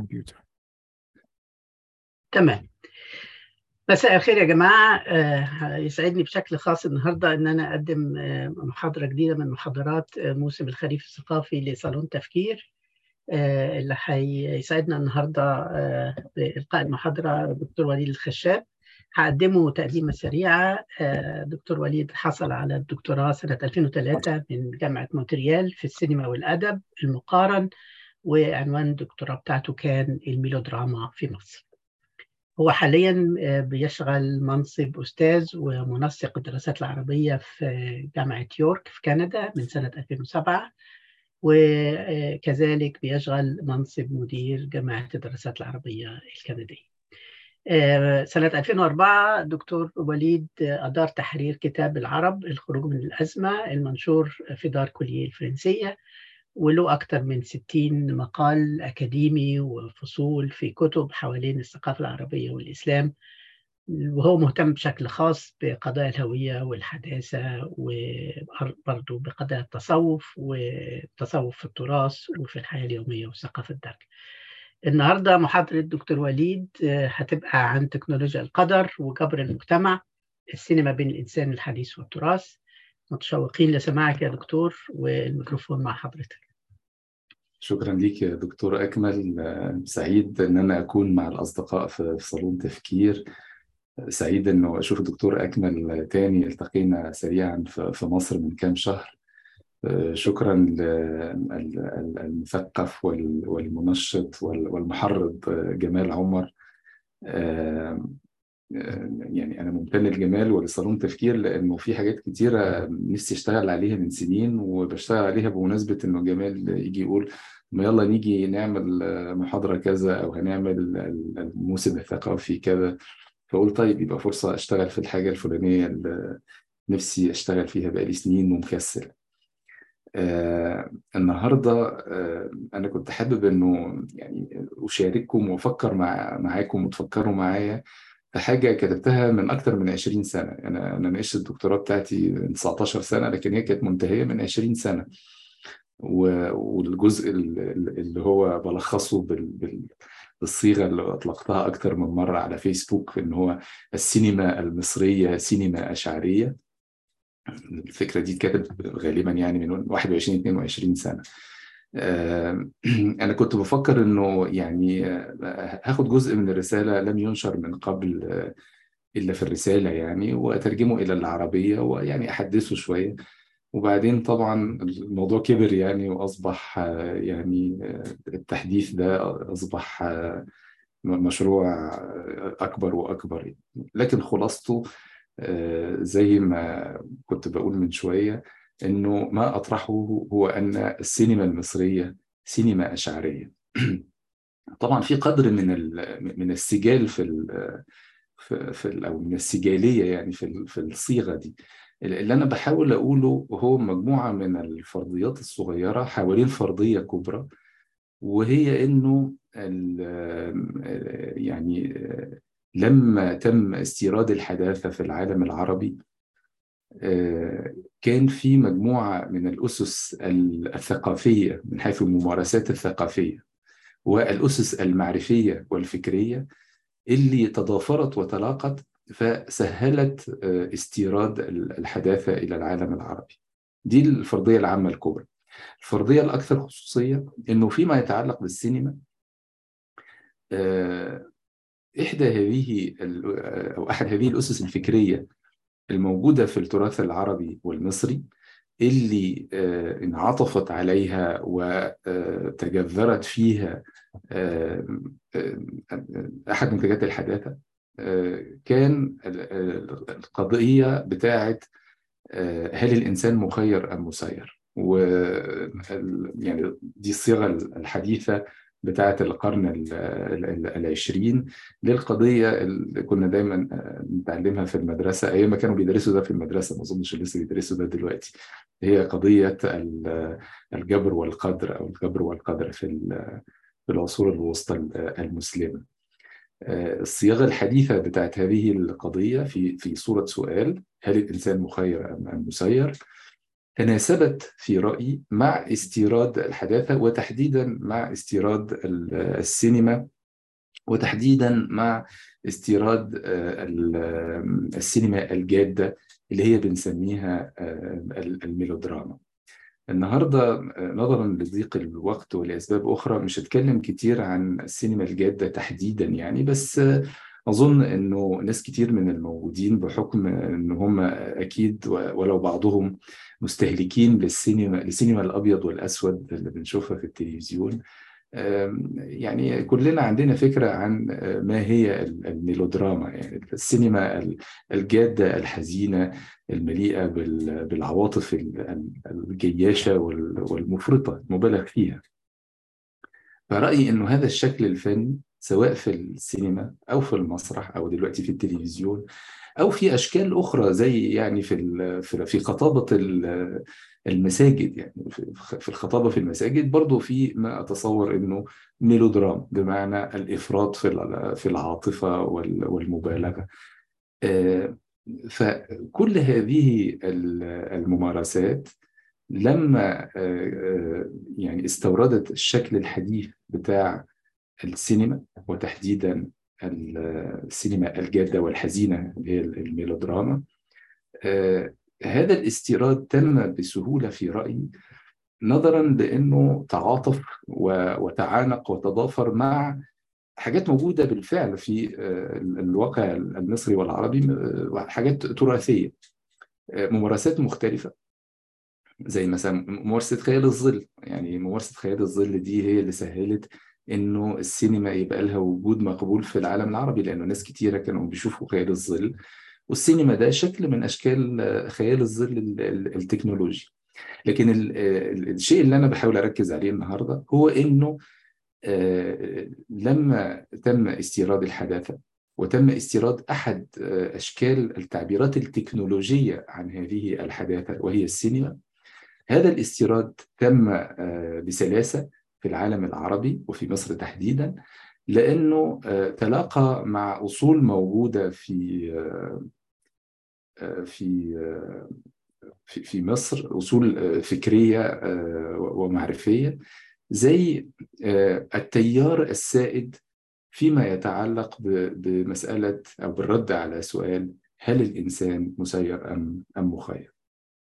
الكمبيوتر تمام مساء الخير يا جماعة آه، يسعدني بشكل خاص النهاردة أن أنا أقدم آه، محاضرة جديدة من محاضرات آه، موسم الخريف الثقافي لصالون تفكير آه، اللي هيسعدنا النهاردة آه، بإلقاء المحاضرة دكتور وليد الخشاب هقدمه تقديمة سريعة آه، دكتور وليد حصل على الدكتوراه سنة 2003 من جامعة مونتريال في السينما والأدب المقارن وعنوان الدكتوراه بتاعته كان الميلودراما في مصر هو حاليا آه، بيشغل منصب أستاذ ومنسق الدراسات العربية في جامعة يورك في كندا من سنة 2007 وكذلك بيشغل منصب مدير جامعة الدراسات العربية الكندية آه، سنة 2004 دكتور وليد أدار تحرير كتاب العرب الخروج من الأزمة المنشور في دار كوليه الفرنسية وله أكثر من 60 مقال أكاديمي وفصول في كتب حوالين الثقافة العربية والإسلام وهو مهتم بشكل خاص بقضايا الهوية والحداثة وبرضه بقضايا التصوف والتصوف في التراث وفي الحياة اليومية وثقافة الدرك النهاردة محاضرة دكتور وليد آه، هتبقى عن تكنولوجيا القدر وجبر المجتمع السينما بين الإنسان الحديث والتراث متشوقين لسماعك يا دكتور والميكروفون مع حضرتك شكرا ليك يا دكتور أكمل آه، سعيد إن أنا أكون مع الأصدقاء في في صالون تفكير سعيد إنه أشوف الدكتور أكمل تاني التقينا سريعا في في مصر من كام شهر آه، شكرا للمثقف وال- والمنشط وال- والمحرض آه، جمال عمر آه، آه، يعني أنا ممتن لجمال ولصالون تفكير لأنه في حاجات كتيرة نفسي أشتغل عليها من سنين وبشتغل عليها بمناسبة إنه جمال يجي يقول ما يلا نيجي نعمل آه، محاضرة كذا أو هنعمل ال- الموسم الثقافي كذا فقول طيب يبقى فرصة أشتغل في الحاجة الفلانية اللي نفسي أشتغل فيها بقالي سنين ومكسل آه النهارده آه أنا كنت حابب إنه يعني أشارككم وأفكر مع معاكم وتفكروا معايا في حاجة كتبتها من أكتر من 20 سنة أنا أنا ناقشت الدكتوراه بتاعتي من 19 سنة لكن هي كانت منتهية من 20 سنة و- والجزء ال- ال- اللي هو بلخصه بال- بال- بالصيغة اللي أطلقتها أكتر من مرة على فيسبوك إن هو السينما المصرية سينما أشعرية الفكرة دي اتكتبت غالبا يعني من 21 22 سنة آه، أنا كنت بفكر إنه يعني آه، هاخد جزء من الرسالة لم ينشر من قبل آه، إلا في الرسالة يعني وأترجمه إلى العربية ويعني أحدثه شوية وبعدين طبعا الموضوع كبر يعني وأصبح آه، يعني آه، التحديث ده أصبح آه، مشروع آه، أكبر وأكبر لكن خلاصته آه، زي ما كنت بقول من شوية إنه ما أطرحه هو أن السينما المصرية سينما أشعرية طبعا في قدر من ال- من السجال في ال في في ال- او من السجاليه يعني في ال- في الصيغه دي اللي انا بحاول اقوله هو مجموعه من الفرضيات الصغيره حوالين فرضيه كبرى وهي انه ال- يعني لما تم استيراد الحداثه في العالم العربي كان في مجموعه من الاسس الثقافيه من حيث الممارسات الثقافيه والاسس المعرفيه والفكريه اللي تضافرت وتلاقت فسهلت آه، استيراد الحداثة إلى العالم العربي دي الفرضية العامة الكبرى الفرضية الأكثر خصوصية إنه فيما يتعلق بالسينما آه، إحدى هذه ال- أو أحد هذه الأسس الفكرية الموجودة في التراث العربي والمصري اللي آه، انعطفت عليها وتجذرت فيها آه، آه، أحد منتجات الحداثة آه، كان ال- ال- القضية بتاعت آه، هل الإنسان مخير أم مسير و ال- يعني دي الصيغة الحديثة بتاعت القرن ال- ال- العشرين للقضية اللي كنا دايما آه، نتعلمها في المدرسة أيام ما كانوا بيدرسوا ده في المدرسة ما أظنش لسه بيدرسوا ده دلوقتي هي قضية ال- الجبر والقدر أو الجبر والقدر في ال- في العصور الوسطى المسلمة آه، الصياغة الحديثة بتاعت هذه القضية في في صورة سؤال هل الإنسان مخير أم أم مسير تناسبت في رأيي مع استيراد الحداثة وتحديدا مع استيراد السينما وتحديدا مع استيراد السينما الجادة اللي هي بنسميها الميلودراما النهارده نظرا لضيق الوقت ولاسباب اخرى مش هتكلم كتير عن السينما الجاده تحديدا يعني بس اظن انه ناس كتير من الموجودين بحكم ان هم اكيد ولو بعضهم مستهلكين للسينما للسينما الابيض والاسود اللي بنشوفها في التلفزيون يعني كلنا عندنا فكرة عن ما هي الميلودراما يعني السينما الجادة الحزينة المليئة بالعواطف الجياشة والمفرطة المبالغ فيها فرأيي أنه هذا الشكل الفني سواء في السينما أو في المسرح أو دلوقتي في التلفزيون أو في أشكال أخرى زي يعني في في خطابة المساجد يعني في الخطابه في المساجد برضو في ما اتصور انه ميلودرام بمعنى الافراط في في العاطفه والمبالغه فكل هذه الممارسات لما يعني استوردت الشكل الحديث بتاع السينما وتحديدا السينما الجاده والحزينه اللي هي الميلودراما هذا الاستيراد تم بسهوله في رايي نظرا لانه تعاطف وتعانق وتضافر مع حاجات موجوده بالفعل في الواقع المصري والعربي حاجات تراثيه ممارسات مختلفه زي مثلا ممارسه خيال الظل يعني ممارسه خيال الظل دي هي اللي سهلت انه السينما يبقى لها وجود مقبول في العالم العربي لانه ناس كتيره كانوا بيشوفوا خيال الظل والسينما ده شكل من اشكال خيال الظل التكنولوجي لكن الشيء اللي انا بحاول اركز عليه النهارده هو انه لما تم استيراد الحداثه وتم استيراد احد اشكال التعبيرات التكنولوجيه عن هذه الحداثه وهي السينما هذا الاستيراد تم بسلاسه في العالم العربي وفي مصر تحديدا لانه تلاقى مع اصول موجوده في في في في مصر اصول فكريه ومعرفيه زي التيار السائد فيما يتعلق بمساله او بالرد على سؤال هل الانسان مسير ام ام مخير؟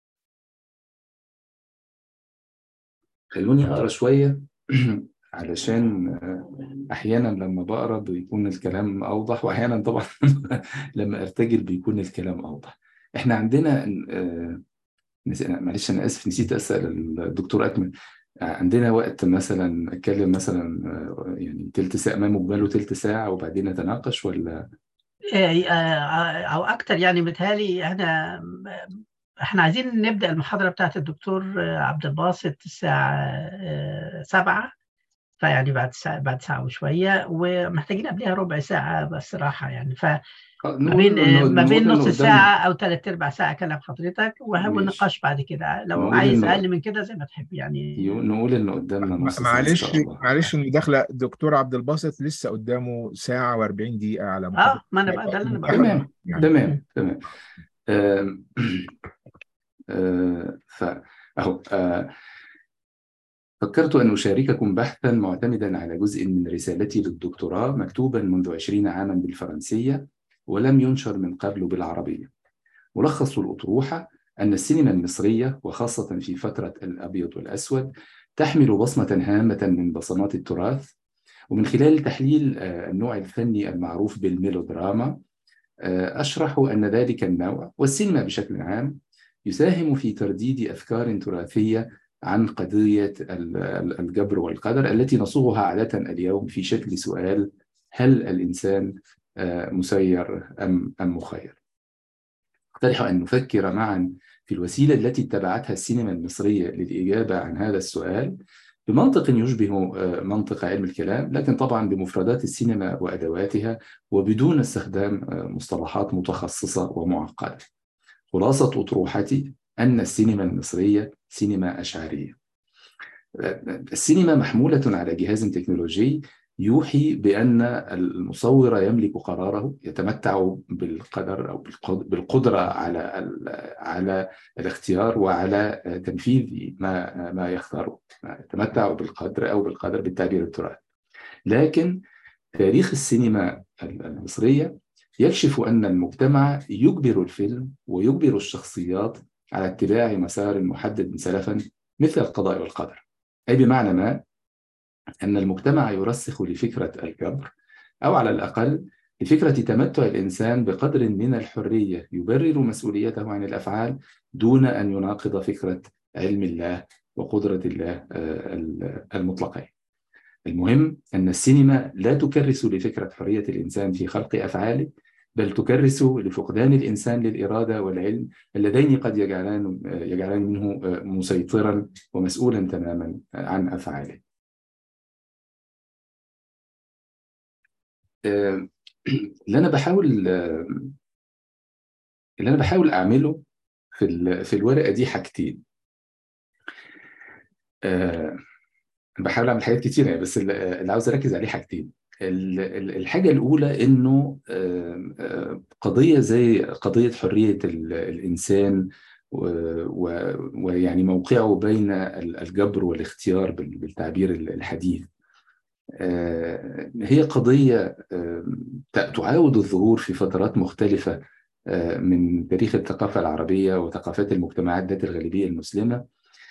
خلوني اقرا شويه علشان احيانا لما بقرا بيكون الكلام اوضح واحيانا طبعا لما ارتجل بيكون الكلام اوضح احنا عندنا معلش انا اسف نسيت اسال الدكتور اكمل عندنا وقت مثلا اتكلم مثلا يعني تلت ساعه ما مجمله تلت ساعه وبعدين نتناقش ولا او اكتر يعني متهيألي احنا احنا عايزين نبدا المحاضره بتاعت الدكتور عبد الباسط الساعه سبعة فيعني بعد ساعة بعد ساعة وشوية ومحتاجين قبلها ربع ساعة بصراحة يعني ف ما بين ما بين نص ساعة أو ثلاث أرباع ساعة كلام حضرتك وهو النقاش بعد كده لو عايز أقل من كده زي ما تحب يعني نقول إن قدامنا نص ساعة معلش معلش المداخلة الدكتور عبد الباسط لسه قدامه ساعة و40 دقيقة على اه ما أنا بقى ده اللي أنا بقى تمام تمام تمام فأهو فكرت أن أشارككم بحثا معتمدا على جزء من رسالتي للدكتوراه مكتوبا منذ عشرين عاما بالفرنسية ولم ينشر من قبل بالعربية ملخص الأطروحة أن السينما المصرية وخاصة في فترة الأبيض والأسود تحمل بصمة هامة من بصمات التراث ومن خلال تحليل النوع الفني المعروف بالميلودراما أشرح أن ذلك النوع والسينما بشكل عام يساهم في ترديد أفكار تراثية عن قضية الجبر والقدر التي نصوغها عادة اليوم في شكل سؤال هل الإنسان مسير أم أم مخير؟ أقترح أن نفكر معا في الوسيلة التي اتبعتها السينما المصرية للإجابة عن هذا السؤال بمنطق يشبه منطق علم الكلام لكن طبعا بمفردات السينما وأدواتها وبدون استخدام مصطلحات متخصصة ومعقدة خلاصة أطروحتي أن السينما المصرية سينما أشعرية السينما محمولة على جهاز تكنولوجي يوحي بأن المصور يملك قراره يتمتع بالقدر أو بالقدرة على على الاختيار وعلى تنفيذ ما ما يختاره يتمتع بالقدر أو بالقدر بالتعبير التراثي لكن تاريخ السينما المصرية يكشف أن المجتمع يجبر الفيلم ويجبر الشخصيات على اتباع مسار محدد سلفا مثل القضاء والقدر أي بمعنى ما أن المجتمع يرسخ لفكرة الجبر أو على الأقل لفكرة تمتع الإنسان بقدر من الحرية يبرر مسؤوليته عن الأفعال دون أن يناقض فكرة علم الله وقدرة الله المطلقين المهم أن السينما لا تكرس لفكرة حرية الإنسان في خلق أفعاله بل تكرس لفقدان الإنسان للإرادة والعلم اللذين قد يجعلان يجعلان منه مسيطرا ومسؤولا تماما عن أفعاله اللي أنا بحاول اللي أنا بحاول أعمله في في الورقة دي حاجتين بحاول أعمل حاجات كتيرة يعني بس اللي عاوز أركز عليه حاجتين الحاجة الأولى إنه قضية زي قضية حرية الإنسان ويعني موقعه بين الجبر والاختيار بالتعبير الحديث هي قضية تعاود الظهور في فترات مختلفة من تاريخ الثقافة العربية وثقافات المجتمعات ذات الغالبية المسلمة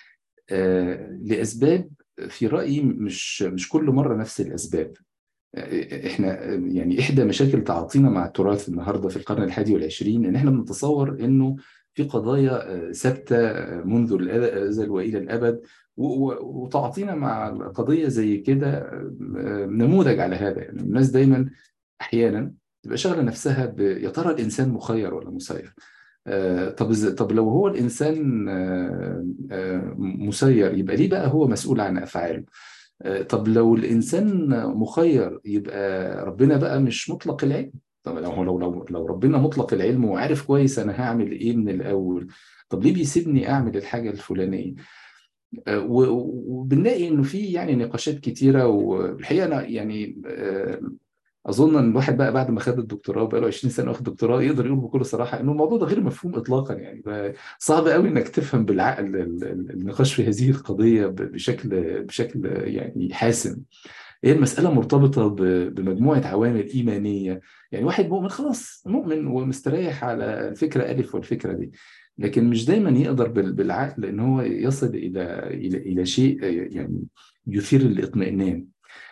لأسباب في رأيي مش مش كل مرة نفس الأسباب احنا يعني احدى مشاكل تعاطينا مع التراث النهارده في القرن الحادي والعشرين ان احنا بنتصور انه في قضايا ثابته منذ الازل والى الابد وتعاطينا مع قضيه زي كده نموذج على هذا يعني الناس دايما احيانا تبقى شاغله نفسها ب يا ترى الانسان مخير ولا مسير طب طب لو هو الانسان مسير يبقى ليه بقى هو مسؤول عن افعاله طب لو الانسان مخير يبقى ربنا بقى مش مطلق العلم طب لو لو لو لو ربنا مطلق العلم وعارف كويس انا هعمل ايه من الاول طب ليه بيسيبني اعمل الحاجه الفلانيه وبنلاقي انه في يعني نقاشات كتيره والحقيقه انا يعني اظن ان الواحد بقى بعد ما خد الدكتوراه وبقى له 20 سنه واخد دكتوراه يقدر يقول بكل صراحه انه الموضوع ده غير مفهوم اطلاقا يعني صعب قوي انك تفهم بالعقل النقاش في هذه القضيه بشكل بشكل يعني حاسم هي المساله مرتبطه بمجموعه عوامل ايمانيه يعني واحد مؤمن خلاص مؤمن ومستريح على الفكره الف والفكره دي لكن مش دايما يقدر بالعقل ان هو يصل الى الى الى شيء يعني يثير الاطمئنان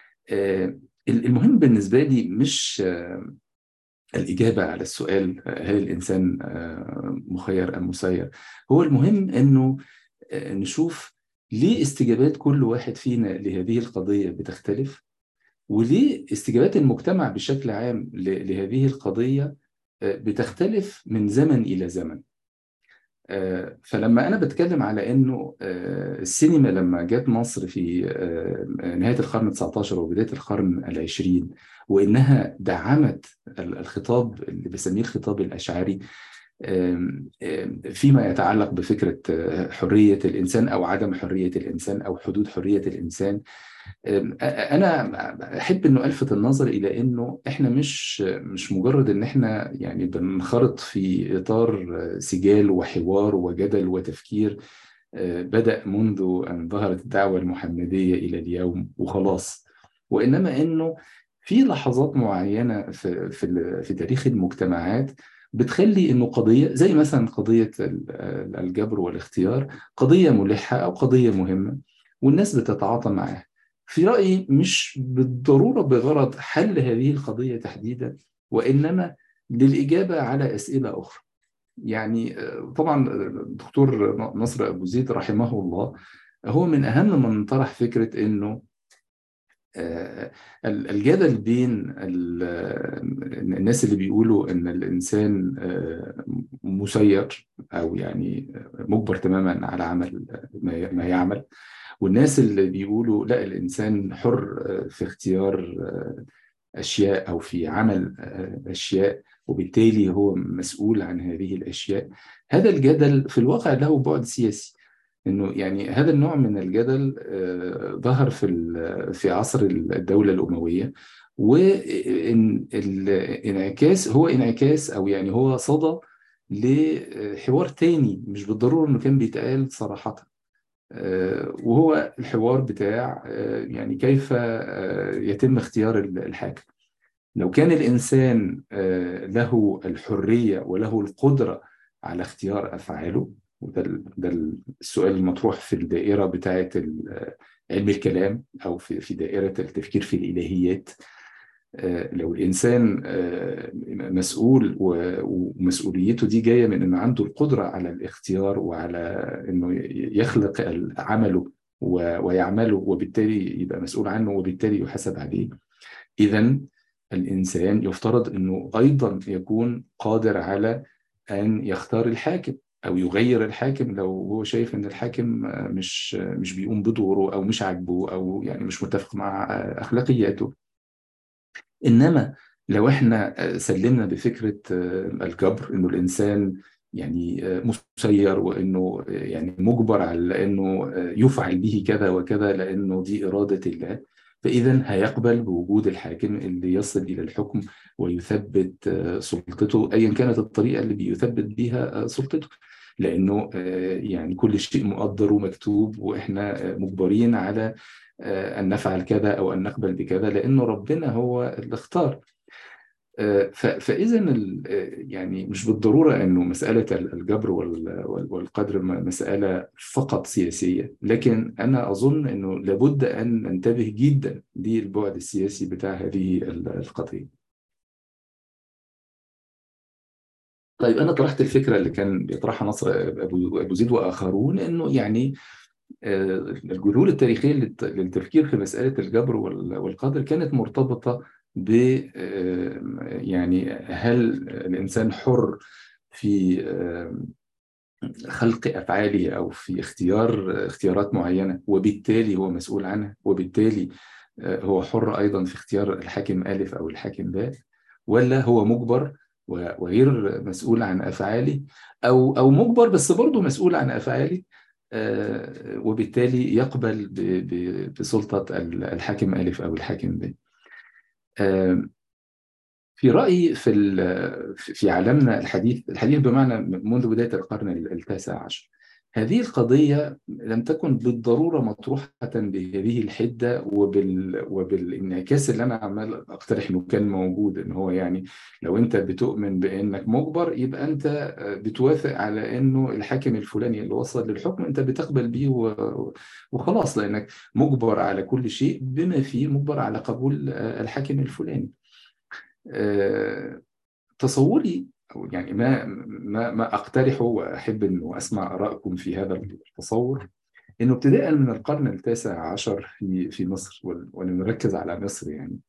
المهم بالنسبة لي مش الإجابة على السؤال هل الإنسان مخير أم مسير هو المهم أنه نشوف ليه استجابات كل واحد فينا لهذه القضية بتختلف وليه استجابات المجتمع بشكل عام لهذه القضية بتختلف من زمن إلى زمن فلما انا بتكلم على انه السينما لما جت مصر في نهايه القرن ال19 وبدايه القرن العشرين وانها دعمت الخطاب اللي بسميه الخطاب الاشعري فيما يتعلق بفكره حريه الانسان او عدم حريه الانسان او حدود حريه الانسان انا احب انه الفت النظر الى انه احنا مش مش مجرد ان احنا يعني بننخرط في اطار سجال وحوار وجدل وتفكير بدا منذ ان ظهرت الدعوه المحمديه الى اليوم وخلاص وانما انه في لحظات معينه في في, في تاريخ المجتمعات بتخلي انه قضيه زي مثلا قضيه الجبر والاختيار قضيه ملحه او قضيه مهمه والناس بتتعاطى معاها في رايي مش بالضروره بغرض حل هذه القضيه تحديدا وانما للاجابه على اسئله اخرى يعني طبعا الدكتور نصر ابو زيد رحمه الله هو من اهم من طرح فكره انه الجدل بين الناس اللي بيقولوا ان الانسان مسير او يعني مجبر تماما على عمل ما يعمل والناس اللي بيقولوا لا الانسان حر في اختيار اشياء او في عمل اشياء وبالتالي هو مسؤول عن هذه الاشياء هذا الجدل في الواقع له بعد سياسي انه يعني هذا النوع من الجدل ظهر في في عصر الدوله الامويه والانعكاس هو انعكاس او يعني هو صدى لحوار تاني مش بالضروره انه كان بيتقال صراحه وهو الحوار بتاع يعني كيف يتم اختيار الحاكم لو كان الانسان له الحريه وله القدره على اختيار افعاله وده ده السؤال المطروح في الدائره بتاعه علم الكلام او في في دائره التفكير في الالهيات لو الانسان مسؤول ومسؤوليته دي جايه من انه عنده القدره على الاختيار وعلى انه يخلق عمله ويعمله وبالتالي يبقى مسؤول عنه وبالتالي يحاسب عليه اذا الانسان يفترض انه ايضا يكون قادر على ان يختار الحاكم او يغير الحاكم لو هو شايف ان الحاكم مش مش بيقوم بدوره او مش عاجبه او يعني مش متفق مع اخلاقياته انما لو احنا سلمنا بفكره الجبر انه الانسان يعني مسير وانه يعني مجبر على انه يفعل به كذا وكذا لانه دي اراده الله فاذا هيقبل بوجود الحاكم اللي يصل الى الحكم ويثبت سلطته ايا كانت الطريقه اللي بيثبت بيها سلطته لانه يعني كل شيء مقدر ومكتوب واحنا مجبرين على ان نفعل كذا او ان نقبل بكذا لانه ربنا هو اللي اختار فاذا يعني مش بالضروره انه مساله الجبر والقدر مساله فقط سياسيه لكن انا اظن انه لابد ان ننتبه جدا للبعد السياسي بتاع هذه القضيه طيب انا طرحت الفكره اللي كان بيطرحها نصر ابو زيد واخرون انه يعني الجذور التاريخيه للتفكير في مساله الجبر والقدر كانت مرتبطه ب يعني هل الانسان حر في خلق افعاله او في اختيار اختيارات معينه وبالتالي هو مسؤول عنها وبالتالي هو حر ايضا في اختيار الحاكم الف او الحاكم باء ولا هو مجبر وغير مسؤول عن افعاله او او مجبر بس برضه مسؤول عن افعاله وبالتالي يقبل بسلطه الحاكم الف او الحاكم ب في رأيي في في عالمنا الحديث الحديث بمعنى منذ بداية القرن التاسع عشر هذه القضية لم تكن بالضرورة مطروحة بهذه الحدة وبال... وبالانعكاس اللي أنا عمال أقترح إنه كان موجود إن هو يعني لو أنت بتؤمن بإنك مجبر يبقى أنت بتوافق على إنه الحاكم الفلاني اللي وصل للحكم أنت بتقبل بيه و... وخلاص لأنك مجبر على كل شيء بما فيه مجبر على قبول الحاكم الفلاني. أه... تصوري أو يعني ما ما ما اقترحه واحب انه اسمع ارائكم في هذا التصور انه ابتداء من القرن التاسع عشر في في مصر ولنركز على مصر يعني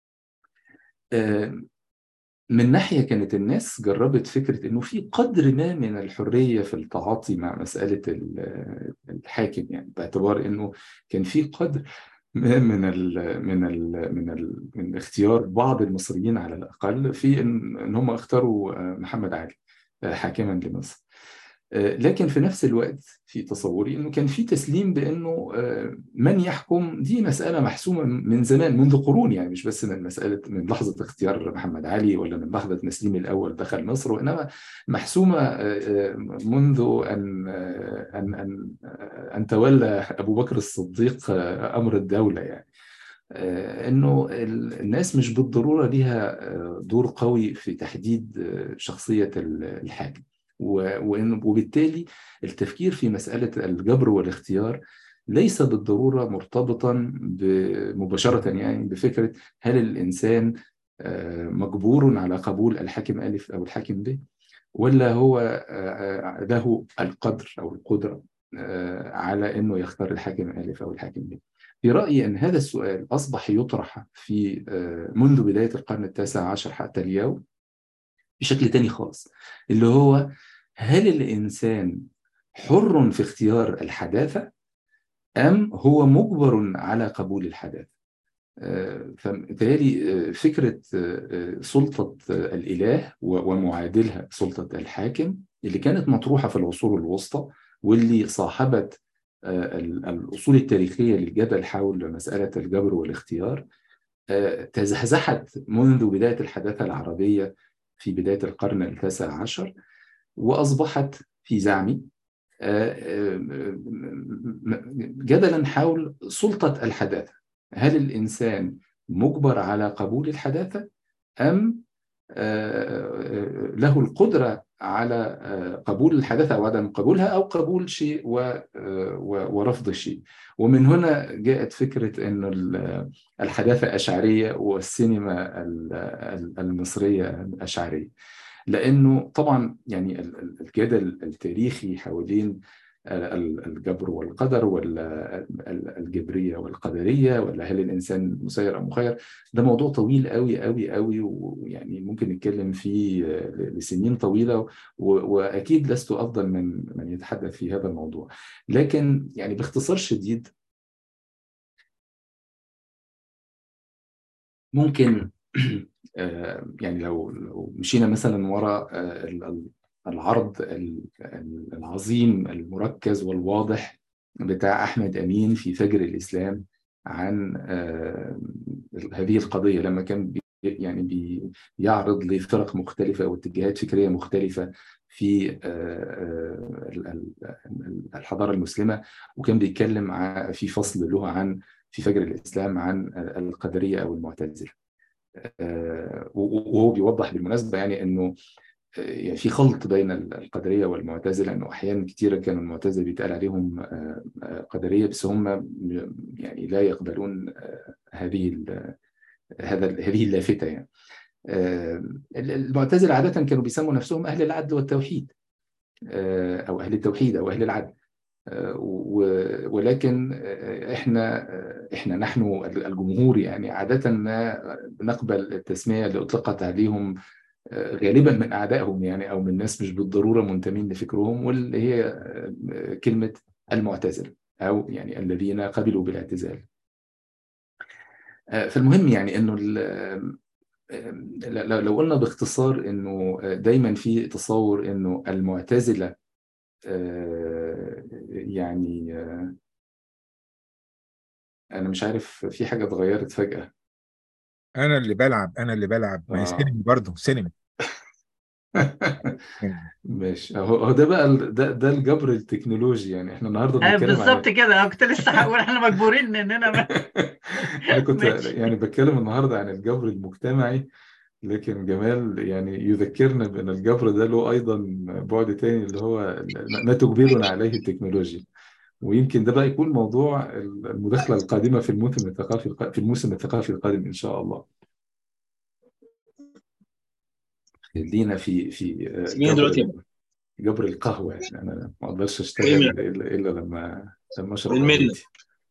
من ناحيه كانت الناس جربت فكره انه في قدر ما من الحريه في التعاطي مع مساله الحاكم يعني باعتبار انه كان في قدر ما من ال من ال من ال من اختيار بعض المصريين على الاقل في ان, إن هم اختاروا محمد علي حاكما لمصر لكن في نفس الوقت في تصوري انه كان في تسليم بانه من يحكم دي مساله محسومه من زمان منذ قرون يعني مش بس من مساله من لحظه اختيار محمد علي ولا من لحظه مسليم الاول دخل مصر وانما محسومه منذ ان ان ان ان تولى ابو بكر الصديق امر الدوله يعني انه الناس مش بالضروره ليها دور قوي في تحديد شخصيه الحاكم وبالتالي التفكير في مسألة الجبر والاختيار ليس بالضرورة مرتبطا مباشرة يعني بفكرة هل الإنسان مجبور على قبول الحاكم ألف أو الحاكم ب ولا هو له القدر أو القدرة على أنه يختار الحاكم ألف أو الحاكم ب في رأيي أن هذا السؤال أصبح يطرح في منذ بداية القرن التاسع عشر حتى اليوم بشكل تاني خالص اللي هو هل الإنسان حر في اختيار الحداثة أم هو مجبر على قبول الحداثة فبالتالي فكرة سلطة الإله ومعادلها سلطة الحاكم اللي كانت مطروحة في العصور الوسطى واللي صاحبت الأصول التاريخية للجدل حول مسألة الجبر والاختيار تزحزحت منذ بداية الحداثة العربية في بداية القرن التاسع عشر وأصبحت في زعمي جدلا حول سلطة الحداثة هل الإنسان مجبر على قبول الحداثة أم له القدرة على قبول الحداثة أو عدم قبولها أو قبول شيء ورفض شيء ومن هنا جاءت فكرة أن الحداثة أشعرية والسينما المصرية أشعرية لأنه طبعا يعني الجدل التاريخي حوالين الجبر والقدر ولا الجبريه والقدريه ولا هل الانسان مسير او مخير ده موضوع طويل قوي قوي قوي ويعني ممكن نتكلم فيه لسنين طويله واكيد لست افضل من من يتحدث في هذا الموضوع لكن يعني باختصار شديد ممكن يعني لو لو مشينا مثلا وراء العرض العظيم المركز والواضح بتاع احمد امين في فجر الاسلام عن هذه القضيه لما كان يعني بيعرض لفرق مختلفه واتجاهات فكريه مختلفه في الحضاره المسلمه وكان بيتكلم في فصل له عن في فجر الاسلام عن القدريه او المعتزله وهو بيوضح بالمناسبه يعني انه يعني في خلط بين القدريه والمعتزله انه احيانا كثيره كانوا المعتزله بيتقال عليهم قدريه بس هم يعني لا يقبلون هذه هذا هذه اللافته يعني المعتزله عاده كانوا بيسموا نفسهم اهل العدل والتوحيد او اهل التوحيد او اهل العدل ولكن احنا احنا نحن الجمهور يعني عاده ما نقبل التسميه اللي اطلقت عليهم غالبا من اعدائهم يعني او من ناس مش بالضروره منتمين لفكرهم واللي هي كلمه المعتزله او يعني الذين قبلوا بالاعتزال. فالمهم يعني انه لو قلنا باختصار انه دايما في تصور انه المعتزله يعني انا مش عارف في حاجه اتغيرت فجاه انا اللي بلعب انا اللي بلعب ما هي سينما برضه سينما ماشي هو ده بقى ده ده الجبر التكنولوجي يعني احنا النهارده ايوه بنتكلم بالظبط كده انا كنت لسه هقول احنا مجبورين اننا ما... انا كنت ماشي. يعني بتكلم النهارده عن الجبر المجتمعي لكن جمال يعني يذكرنا بان الجبر ده له ايضا بعد تاني اللي هو ما تجبرنا عليه التكنولوجيا ويمكن ده بقى يكون موضوع المداخله القادمه في الموسم الثقافي في الموسم الثقافي القادم ان شاء الله خلينا في في مين دلوقتي؟ جبر جبر القهوه يعني انا ما اقدرش اشتغل الا إلا لما لما اشرب بالملة. قهوتي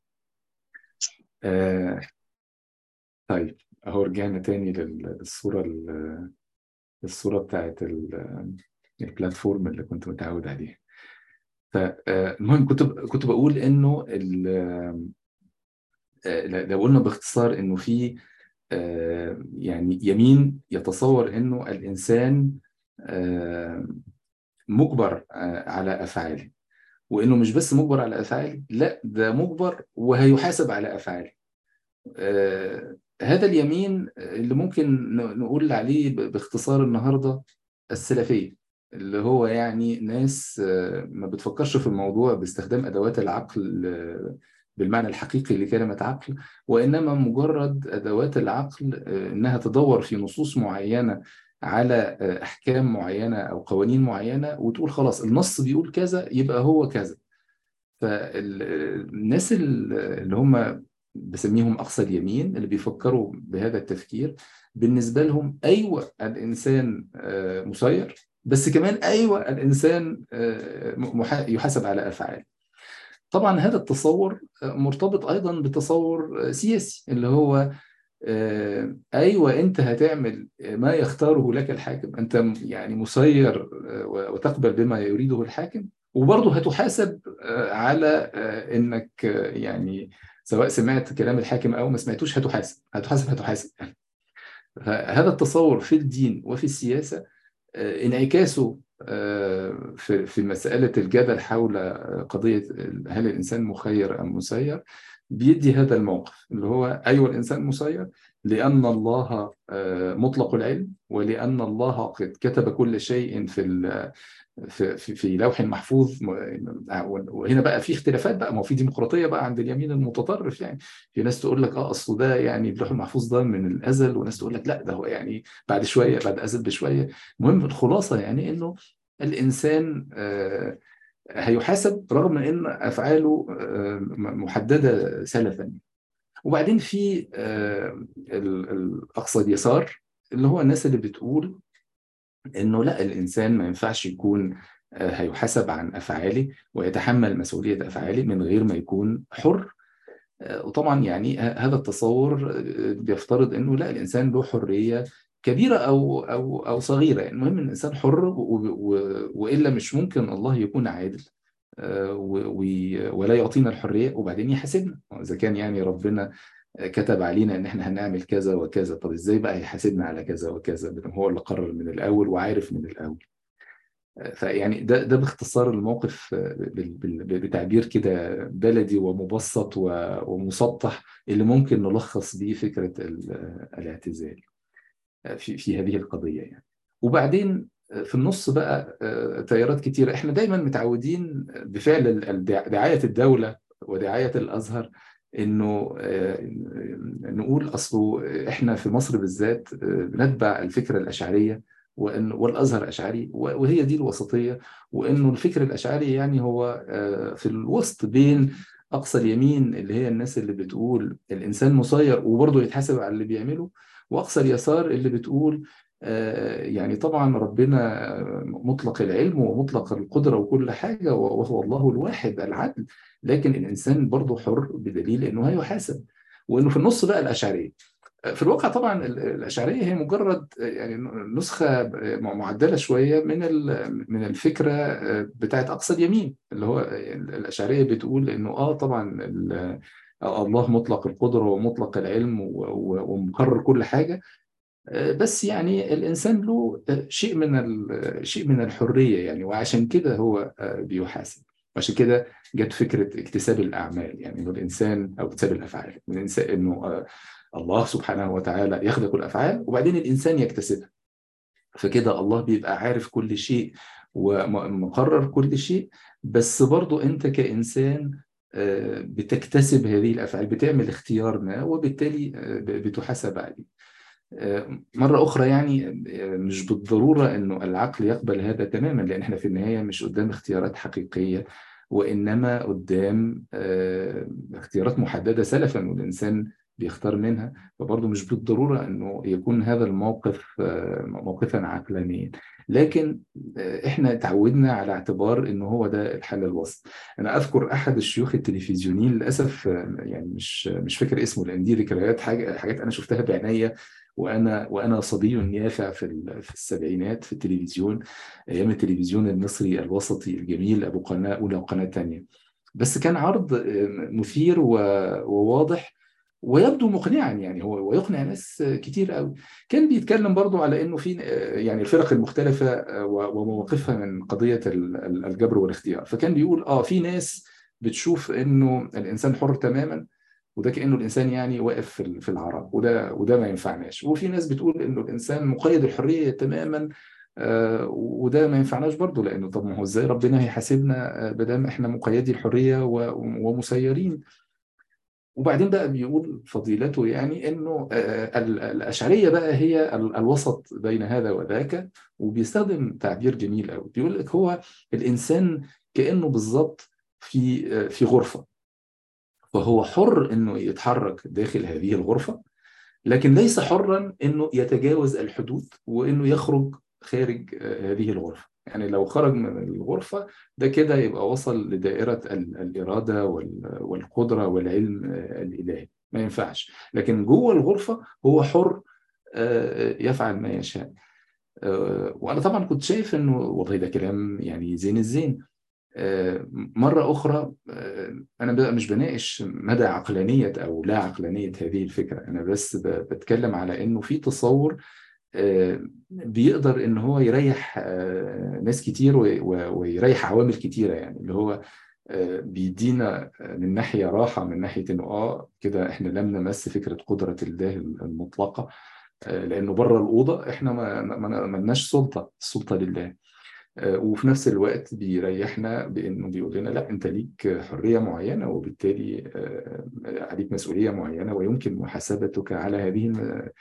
آه طيب اهو رجعنا تاني لل- للصوره ال- الصوره بتاعت ال- البلاتفورم اللي كنت متعود عليها فالمهم كنت كنت بقول انه ال- آه، لو قلنا باختصار انه في آه، يعني يمين يتصور انه الانسان آه، مجبر آه، على افعاله وانه مش بس مجبر على افعاله لا ده مجبر وهيحاسب على افعاله آه، هذا اليمين اللي ممكن ن- نقول عليه ب- باختصار النهارده السلفيه اللي هو يعني ناس آه، ما بتفكرش في الموضوع باستخدام ادوات العقل آه، بالمعنى الحقيقي لكلمه عقل وانما مجرد ادوات العقل آه، انها تدور في نصوص معينه على آه، احكام معينه او قوانين معينه وتقول خلاص النص بيقول كذا يبقى هو كذا فالناس اللي هم بسميهم اقصى اليمين اللي بيفكروا بهذا التفكير بالنسبه لهم ايوه الانسان آه، مسير بس كمان ايوه الانسان آه، محا- يحاسب على افعاله طبعا هذا التصور آه، مرتبط ايضا بتصور آه، سياسي اللي هو آه، ايوه انت هتعمل ما يختاره لك الحاكم انت م- يعني مسير آه، و- وتقبل بما يريده الحاكم وبرضه هتحاسب آه، على آه، انك آه، يعني سواء سمعت كلام الحاكم او ما سمعتوش هتحاسب هتحاسب هتحاسب يعني فهذا التصور في الدين وفي السياسه آه، انعكاسه في في مسألة الجدل حول قضية هل الإنسان مخير أم مسير بيدي هذا الموقف اللي هو أيوة الإنسان مسير لأن الله مطلق العلم ولأن الله قد كتب كل شيء في في في لوح محفوظ وهنا بقى في اختلافات بقى ما هو في ديمقراطيه بقى عند اليمين المتطرف يعني في ناس تقول لك اه اصل ده يعني اللوح المحفوظ ده من الازل وناس تقول لك لا ده هو يعني بعد شويه بعد ازل بشويه المهم الخلاصه يعني انه الانسان آه هيحاسب رغم ان افعاله آه محدده سلفا وبعدين في آه الاقصى اليسار اللي هو الناس اللي بتقول انه لا الانسان ما ينفعش يكون هيحاسب عن افعاله ويتحمل مسؤوليه افعاله من غير ما يكون حر وطبعا يعني هذا التصور بيفترض انه لا الانسان له حريه كبيره او او او صغيره المهم ان الانسان حر والا مش ممكن الله يكون عادل ولا يعطينا الحريه وبعدين يحاسبنا اذا كان يعني ربنا كتب علينا ان احنا هنعمل كذا وكذا طب ازاي بقى يحاسبنا على كذا وكذا بدل هو اللي قرر من الاول وعارف من الاول فيعني ده ده باختصار الموقف بتعبير كده بلدي ومبسط ومسطح اللي ممكن نلخص بيه فكره الاعتزال في في هذه القضيه يعني وبعدين في النص بقى تيارات كتيره احنا دايما متعودين بفعل دعايه الدوله ودعايه الازهر انه نقول اصله احنا في مصر بالذات بنتبع الفكره الاشعريه وان والازهر اشعري وهي دي الوسطيه وانه الفكر الاشعري يعني هو في الوسط بين اقصى اليمين اللي هي الناس اللي بتقول الانسان مسير وبرضه يتحاسب على اللي بيعمله واقصى اليسار اللي بتقول يعني طبعا ربنا مطلق العلم ومطلق القدرة وكل حاجة وهو الله الواحد العدل لكن الإنسان برضه حر بدليل أنه هيحاسب وأنه في النص بقى الأشعرية في الواقع طبعا الأشعرية هي مجرد يعني نسخة معدلة شوية من من الفكرة بتاعت أقصى اليمين اللي هو الأشعرية بتقول أنه آه طبعا الله مطلق القدرة ومطلق العلم ومقرر كل حاجة بس يعني الانسان له شيء من شيء من الحريه يعني وعشان كده هو بيحاسب وعشان كده جت فكره اكتساب الاعمال يعني انه الانسان او اكتساب الافعال الانسان انه الله سبحانه وتعالى يخلق الافعال وبعدين الانسان يكتسبها فكده الله بيبقى عارف كل شيء ومقرر كل شيء بس برضو انت كانسان بتكتسب هذه الافعال بتعمل اختيار ما وبالتالي بتحاسب عليه مرة أخرى يعني مش بالضرورة أنه العقل يقبل هذا تماما لأن احنا في النهاية مش قدام اختيارات حقيقية وإنما قدام اختيارات محددة سلفا والإنسان بيختار منها فبرضه مش بالضرورة أنه يكون هذا الموقف موقفا عقلانيا لكن احنا تعودنا على اعتبار انه هو ده الحل الوسط انا اذكر احد الشيوخ التلفزيونيين للاسف يعني مش مش فاكر اسمه لان دي ذكريات حاجه حاجات انا شفتها بعينيا وانا وانا صبي يافع في في السبعينات في التلفزيون ايام التلفزيون المصري الوسطي الجميل ابو قناه اولى وقناه ثانيه بس كان عرض مثير وواضح ويبدو مقنعا يعني هو ويقنع ناس كتير قوي كان بيتكلم برضو على انه في يعني الفرق المختلفه ومواقفها من قضيه الجبر والاختيار فكان بيقول اه في ناس بتشوف انه الانسان حر تماما وده كانه الانسان يعني واقف في العراء وده وده ما ينفعناش وفي ناس بتقول انه الانسان مقيد الحريه تماما آه وده ما ينفعناش برضه لانه طب ما هو ازاي ربنا هيحاسبنا ما دام احنا مقيدي الحريه ومسيرين وبعدين بقى بيقول فضيلته يعني انه آه الاشعريه بقى هي الوسط بين هذا وذاك وبيستخدم تعبير جميل قوي بيقول لك هو الانسان كانه بالظبط في آه في غرفه فهو حر انه يتحرك داخل هذه الغرفه لكن ليس حرا انه يتجاوز الحدود وانه يخرج خارج هذه الغرفه يعني لو خرج من الغرفه ده كده يبقى وصل لدائره الاراده والقدره والعلم الالهي ما ينفعش لكن جوه الغرفه هو حر يفعل ما يشاء وانا طبعا كنت شايف انه والله ده كلام يعني زين الزين مرة أخرى أنا مش بناقش مدى عقلانية أو لا عقلانية هذه الفكرة أنا بس بتكلم على أنه في تصور بيقدر ان هو يريح ناس كتير ويريح عوامل كتيره يعني اللي هو بيدينا من ناحيه راحه من ناحيه انه اه كده احنا لم نمس فكره قدره الله المطلقه لانه بره الاوضه احنا ما ما لناش سلطه السلطه لله وفي نفس الوقت بيريحنا بانه بيقول لنا لا انت ليك حريه معينه وبالتالي عليك مسؤوليه معينه ويمكن محاسبتك على هذه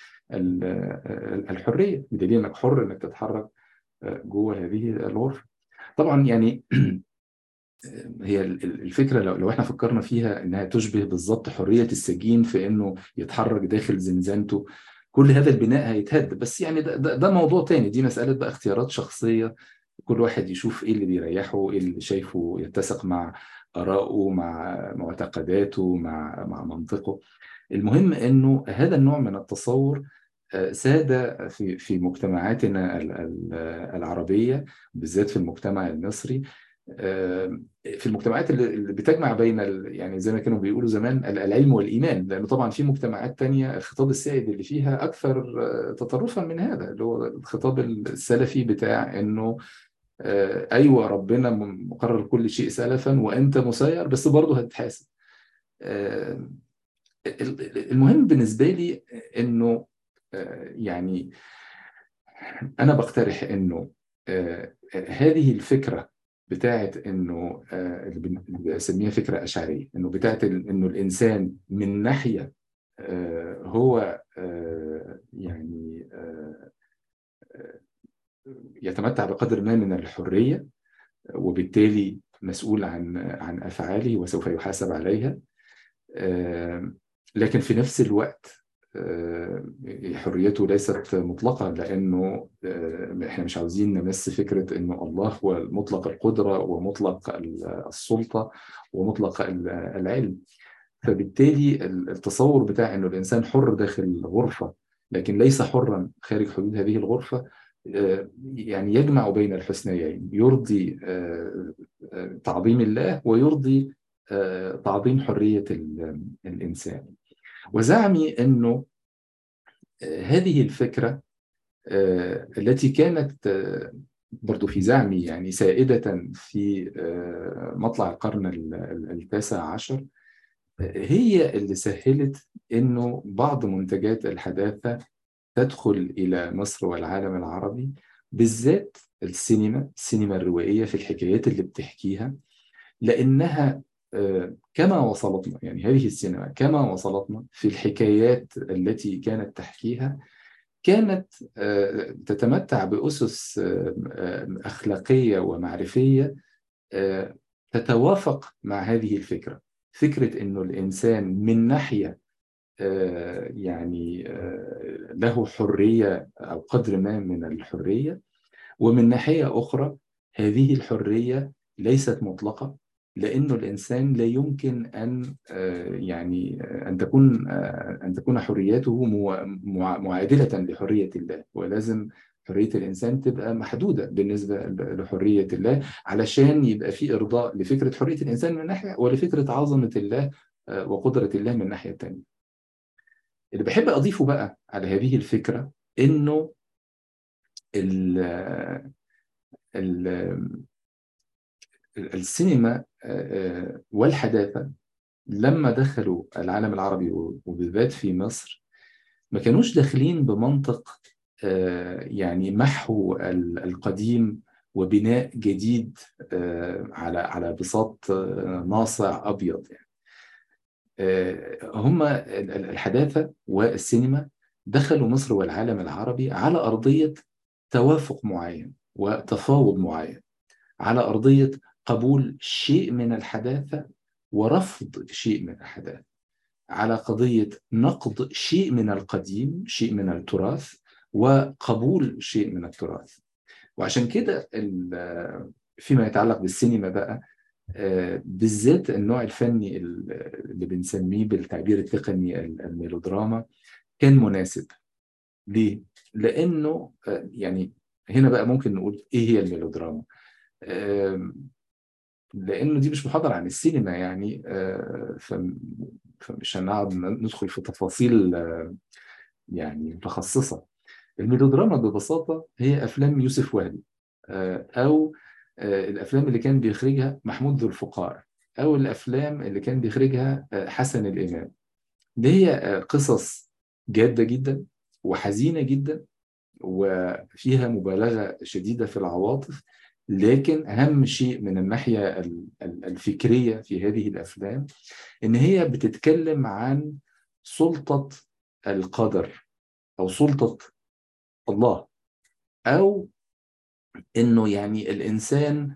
الحريه بدليل انك حر انك تتحرك جوه هذه الغرفه. طبعا يعني هي الفكره لو, لو احنا فكرنا فيها انها تشبه بالظبط حريه السجين في انه يتحرك داخل زنزانته كل هذا البناء هيتهد بس يعني ده, ده, ده موضوع تاني دي مساله بقى اختيارات شخصيه كل واحد يشوف ايه اللي بيريحه ايه اللي شايفه يتسق مع ارائه مع معتقداته مع مع منطقه المهم انه هذا النوع من التصور ساد في في مجتمعاتنا العربيه بالذات في المجتمع المصري في المجتمعات اللي بتجمع بين يعني زي ما كانوا بيقولوا زمان العلم والايمان لانه طبعا في مجتمعات تانية الخطاب السائد اللي فيها اكثر تطرفا من هذا اللي هو الخطاب السلفي بتاع انه ايوه ربنا مقرر كل شيء سلفا وانت مسير بس برضه هتتحاسب المهم بالنسبه لي انه يعني انا بقترح انه هذه الفكره بتاعت انه اللي بسميها فكره اشعريه انه بتاعت انه الانسان من ناحيه هو يعني يتمتع بقدر ما من الحريه وبالتالي مسؤول عن عن افعاله وسوف يحاسب عليها لكن في نفس الوقت حريته ليست مطلقة لأنه إحنا مش عاوزين نمس فكرة إنه الله هو مطلق القدرة ومطلق السلطة ومطلق العلم فبالتالي التصور بتاع إنه الإنسان حر داخل غرفة لكن ليس حرا خارج حدود هذه الغرفة يعني يجمع بين الحسنيين يرضي تعظيم الله ويرضي تعظيم حرية الإنسان وزعمي انه هذه الفكره التي كانت برضو في زعمي يعني سائده في مطلع القرن التاسع عشر هي اللي سهلت انه بعض منتجات الحداثه تدخل الى مصر والعالم العربي بالذات السينما السينما الروائيه في الحكايات اللي بتحكيها لانها كما وصلتنا يعني هذه السينما كما وصلتنا في الحكايات التي كانت تحكيها كانت تتمتع بأسس أخلاقية ومعرفية تتوافق مع هذه الفكرة فكرة أنه الإنسان من ناحية يعني له حرية أو قدر ما من الحرية ومن ناحية أخرى هذه الحرية ليست مطلقة لانه الانسان لا يمكن ان يعني ان تكون ان تكون حريته معادله لحريه الله ولازم حريه الانسان تبقى محدوده بالنسبه لحريه الله علشان يبقى في ارضاء لفكره حريه الانسان من ناحيه ولفكره عظمه الله وقدره الله من الناحيه الثانيه. اللي بحب اضيفه بقى على هذه الفكره انه ال ال السينما والحداثة لما دخلوا العالم العربي وبالذات في مصر ما كانوش داخلين بمنطق يعني محو القديم وبناء جديد على على بساط ناصع ابيض يعني هم الحداثه والسينما دخلوا مصر والعالم العربي على ارضيه توافق معين وتفاوض معين على ارضيه قبول شيء من الحداثة ورفض شيء من الحداثة على قضية نقد شيء من القديم شيء من التراث وقبول شيء من التراث وعشان كده فيما يتعلق بالسينما بقى بالذات النوع الفني اللي بنسميه بالتعبير التقني الميلودراما كان مناسب ليه؟ لأنه يعني هنا بقى ممكن نقول إيه هي الميلودراما؟ لانه دي مش محاضره عن السينما يعني فمش هنقعد ندخل في تفاصيل يعني متخصصه الميلودراما ببساطة هي أفلام يوسف وهبي أو الأفلام اللي كان بيخرجها محمود ذو الفقار أو الأفلام اللي كان بيخرجها حسن الإمام اللي هي قصص جادة جدا وحزينة جدا وفيها مبالغة شديدة في العواطف لكن أهم شيء من الناحية الفكرية في هذه الأفلام إن هي بتتكلم عن سلطة القدر أو سلطة الله أو إنه يعني الإنسان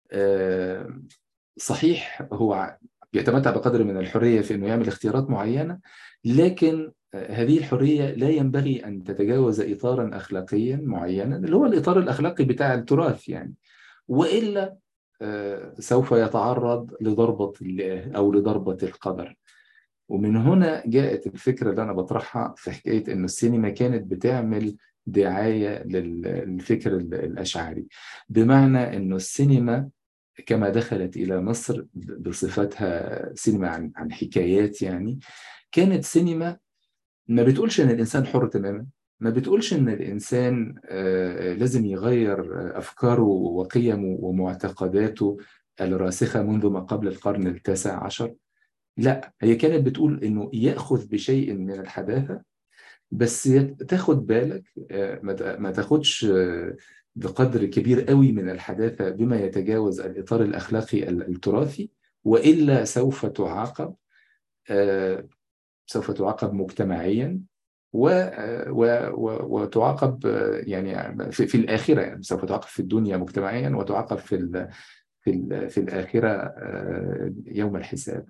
صحيح هو بيتمتع بقدر من الحرية في إنه يعمل اختيارات معينة لكن هذه الحرية لا ينبغي أن تتجاوز إطارا أخلاقيا معينا اللي هو الإطار الأخلاقي بتاع التراث يعني وإلا سوف يتعرض لضربة الله أو لضربة القدر ومن هنا جاءت الفكرة اللي أنا بطرحها في حكاية إنه السينما كانت بتعمل دعاية للفكر الأشعري بمعنى إنه السينما كما دخلت إلى مصر بصفتها سينما عن عن حكايات يعني كانت سينما ما بتقولش إن الإنسان حر تماما ما بتقولش إن الإنسان لازم يغير أفكاره وقيمه ومعتقداته الراسخة منذ ما قبل القرن التاسع عشر لا هي كانت بتقول إنه يأخذ بشيء من الحداثة بس تاخد بالك ما تاخدش بقدر كبير قوي من الحداثة بما يتجاوز الإطار الأخلاقي التراثي وإلا سوف تعاقب سوف تعاقب مجتمعيا و و وتعاقب يعني في, في الآخرة يعني سوف تعاقب في الدنيا مجتمعيا وتعاقب في ال في ال في الآخرة يوم الحساب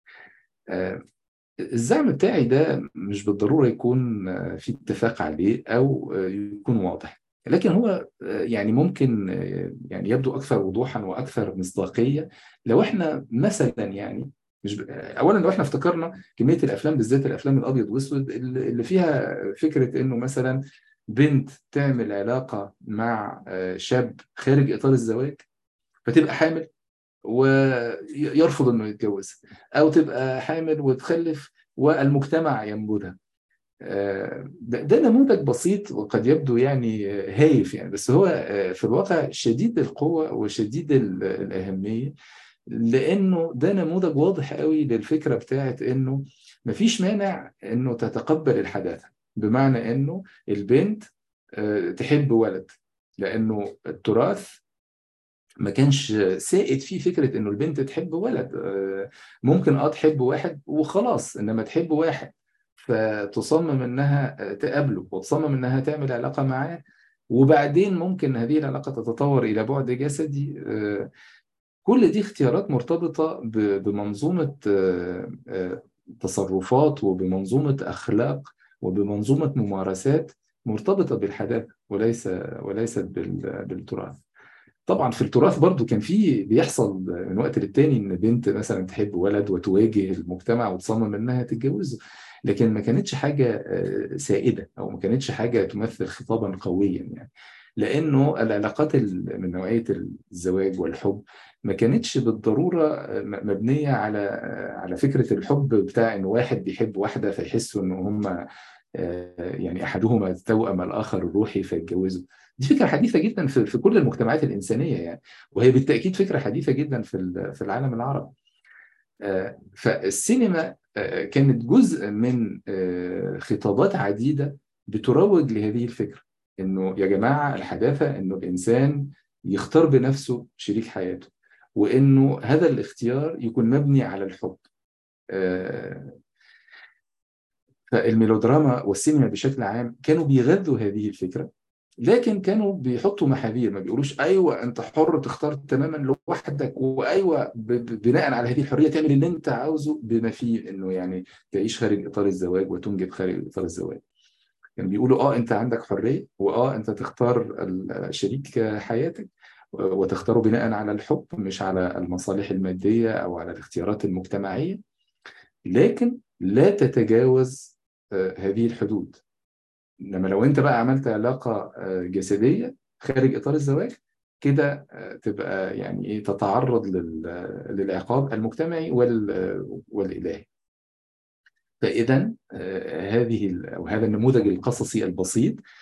الزعم بتاعي ده مش بالضرورة يكون في اتفاق عليه أو يكون واضح لكن هو يعني ممكن يعني يبدو أكثر وضوحا وأكثر مصداقية لو احنا مثلا يعني مش ب... اولا لو احنا افتكرنا كميه الافلام بالذات الافلام الابيض واسود اللي فيها فكره انه مثلا بنت تعمل علاقه مع شاب خارج اطار الزواج فتبقى حامل ويرفض انه يتجوزها او تبقى حامل وتخلف والمجتمع ينبذها ده نموذج بسيط وقد يبدو يعني هايف يعني بس هو في الواقع شديد القوه وشديد الاهميه لانه ده نموذج واضح قوي للفكره بتاعت انه مفيش مانع انه تتقبل الحداثه بمعنى انه البنت تحب ولد لانه التراث ما كانش سائد فيه فكره انه البنت تحب ولد ممكن اه تحب واحد وخلاص انما تحب واحد فتصمم انها تقابله وتصمم انها تعمل علاقه معاه وبعدين ممكن هذه العلاقه تتطور الى بعد جسدي كل دي اختيارات مرتبطة بمنظومة تصرفات وبمنظومة أخلاق وبمنظومة ممارسات مرتبطة بالحداثة وليس وليست بالتراث. طبعا في التراث برضو كان في بيحصل من وقت للتاني ان بنت مثلا تحب ولد وتواجه المجتمع وتصمم انها تتجوزه لكن ما كانتش حاجه سائده او ما كانتش حاجه تمثل خطابا قويا يعني لانه العلاقات من نوعيه الزواج والحب ما كانتش بالضروره مبنيه على على فكره الحب بتاع ان واحد بيحب واحده فيحسوا ان هم يعني احدهما توأم الاخر الروحي فيتجوزوا دي فكره حديثه جدا في, في كل المجتمعات الانسانيه يعني وهي بالتاكيد فكره حديثه جدا في في العالم العربي فالسينما كانت جزء من خطابات عديده بتروج لهذه الفكره انه يا جماعه الحداثه انه الانسان يختار بنفسه شريك حياته وانه هذا الاختيار يكون مبني على الحب فالميلودراما والسينما بشكل عام كانوا بيغذوا هذه الفكره لكن كانوا بيحطوا محاذير ما بيقولوش ايوه انت حر تختار تماما لوحدك وايوه بناء على هذه الحريه تعمل اللي انت عاوزه بما فيه انه يعني تعيش خارج اطار الزواج وتنجب خارج اطار الزواج. يعني بيقولوا اه انت عندك حريه واه انت تختار شريك حياتك وتختاره بناء على الحب مش على المصالح الماديه او على الاختيارات المجتمعيه لكن لا تتجاوز هذه الحدود انما لو انت بقى عملت علاقه جسديه خارج اطار الزواج كده تبقى يعني ايه تتعرض للعقاب المجتمعي والالهي فاذا هذه او هذا النموذج القصصي البسيط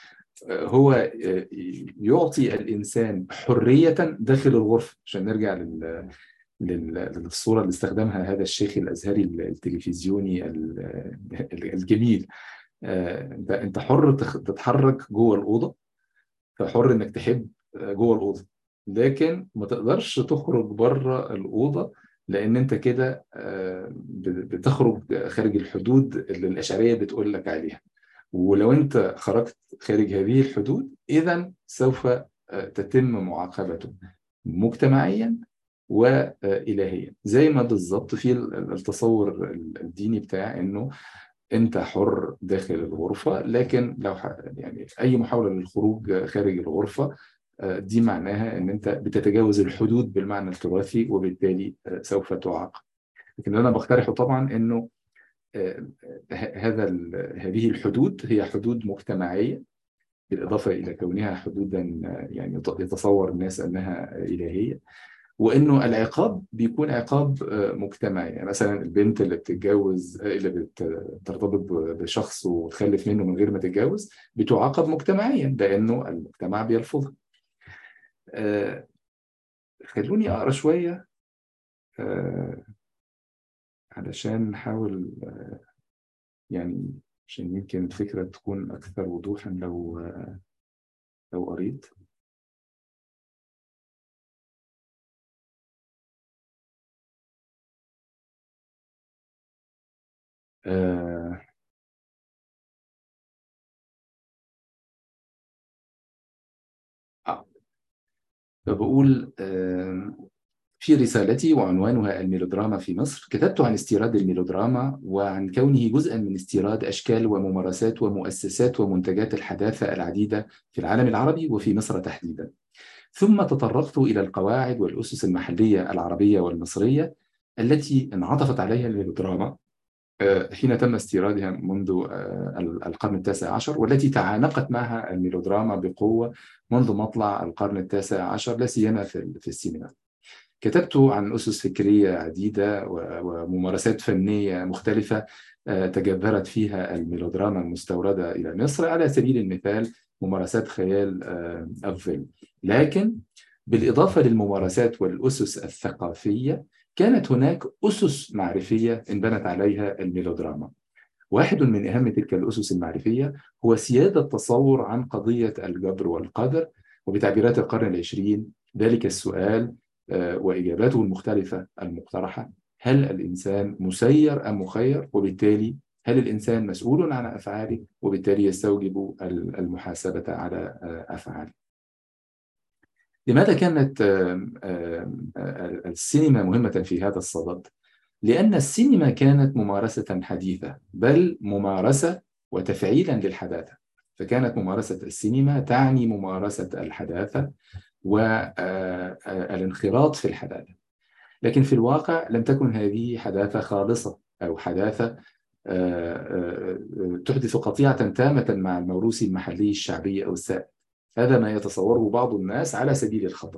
هو يعطي الإنسان حرية داخل الغرفة عشان نرجع لل للصورة اللي استخدمها هذا الشيخ الأزهري التلفزيوني الجميل انت انت حر تتحرك جوه الأوضة فحر انك تحب جوه الأوضة لكن ما تقدرش تخرج بره الأوضة لأن انت كده بتخرج خارج الحدود اللي الأشعرية بتقول لك عليها ولو انت خرجت خارج هذه الحدود اذا سوف تتم معاقبته مجتمعيا والهيا زي ما بالظبط في التصور الديني بتاع انه انت حر داخل الغرفه لكن لو يعني اي محاوله للخروج خارج الغرفه دي معناها ان انت بتتجاوز الحدود بالمعنى التراثي وبالتالي سوف تعاقب لكن اللي انا بقترحه طبعا انه هذا هذه الحدود هي حدود مجتمعيه بالاضافه الى كونها حدودا يعني يتصور الناس انها الهيه وانه العقاب بيكون عقاب مجتمعي يعني مثلا البنت اللي بتتجوز اللي بترتبط بشخص وتخلف منه من غير ما تتجوز بتعاقب مجتمعيا لانه المجتمع بيرفضها خلوني اقرا شويه علشان نحاول يعني عشان يمكن الفكرة تكون أكثر وضوحا لو لو قريت آه آه. فبقول آه في رسالتي وعنوانها الميلودراما في مصر كتبت عن استيراد الميلودراما وعن كونه جزءا من استيراد أشكال وممارسات ومؤسسات ومنتجات الحداثة العديدة في العالم العربي وفي مصر تحديدا ثم تطرقت إلى القواعد والأسس المحلية العربية والمصرية التي انعطفت عليها الميلودراما حين تم استيرادها منذ القرن التاسع عشر والتي تعانقت معها الميلودراما بقوة منذ مطلع القرن التاسع عشر لا سيما في السينما كتبت عن أسس فكرية عديدة وممارسات فنية مختلفة تجذرت فيها الميلودراما المستوردة إلى مصر على سبيل المثال ممارسات خيال الظل لكن بالإضافة للممارسات والأسس الثقافية كانت هناك أسس معرفية انبنت عليها الميلودراما واحد من أهم تلك الأسس المعرفية هو سيادة تصور عن قضية الجبر والقدر وبتعبيرات القرن العشرين ذلك السؤال وإجاباته المختلفة المقترحة هل الإنسان مسير أم مخير وبالتالي هل الإنسان مسؤول عن أفعاله وبالتالي يستوجب المحاسبة على أفعاله لماذا كانت السينما مهمة في هذا الصدد؟ لأن السينما كانت ممارسة حديثة بل ممارسة وتفعيلا للحداثة فكانت ممارسة السينما تعني ممارسة الحداثة والانخراط في الحداثة لكن في الواقع لم تكن هذه حداثة خالصة أو حداثة تحدث قطيعة تامة مع الموروث المحلي الشعبي أو السائد هذا ما يتصوره بعض الناس على سبيل الخطأ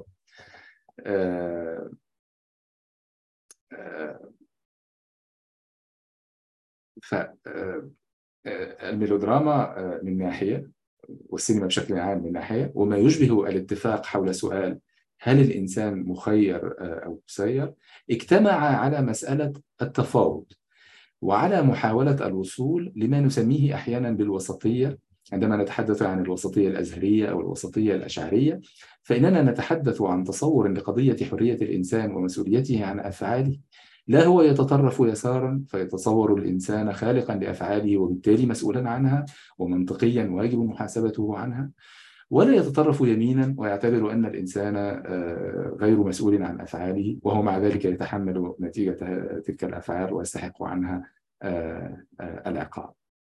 فالميلودراما من ناحية والسينما بشكل عام من ناحية وما يشبه الاتفاق حول سؤال هل الإنسان مخير أو مسير اجتمع على مسألة التفاوض وعلى محاولة الوصول لما نسميه أحيانا بالوسطية عندما نتحدث عن الوسطية الأزهرية أو الوسطية الأشعرية فإننا نتحدث عن تصور لقضية حرية الإنسان ومسؤوليته عن أفعاله لا هو يتطرف يسارا فيتصور الإنسان خالقا لأفعاله وبالتالي مسؤولا عنها ومنطقيا واجب محاسبته عنها ولا يتطرف يمينا ويعتبر أن الإنسان غير مسؤول عن أفعاله وهو مع ذلك يتحمل نتيجة تلك الأفعال ويستحق عنها العقاب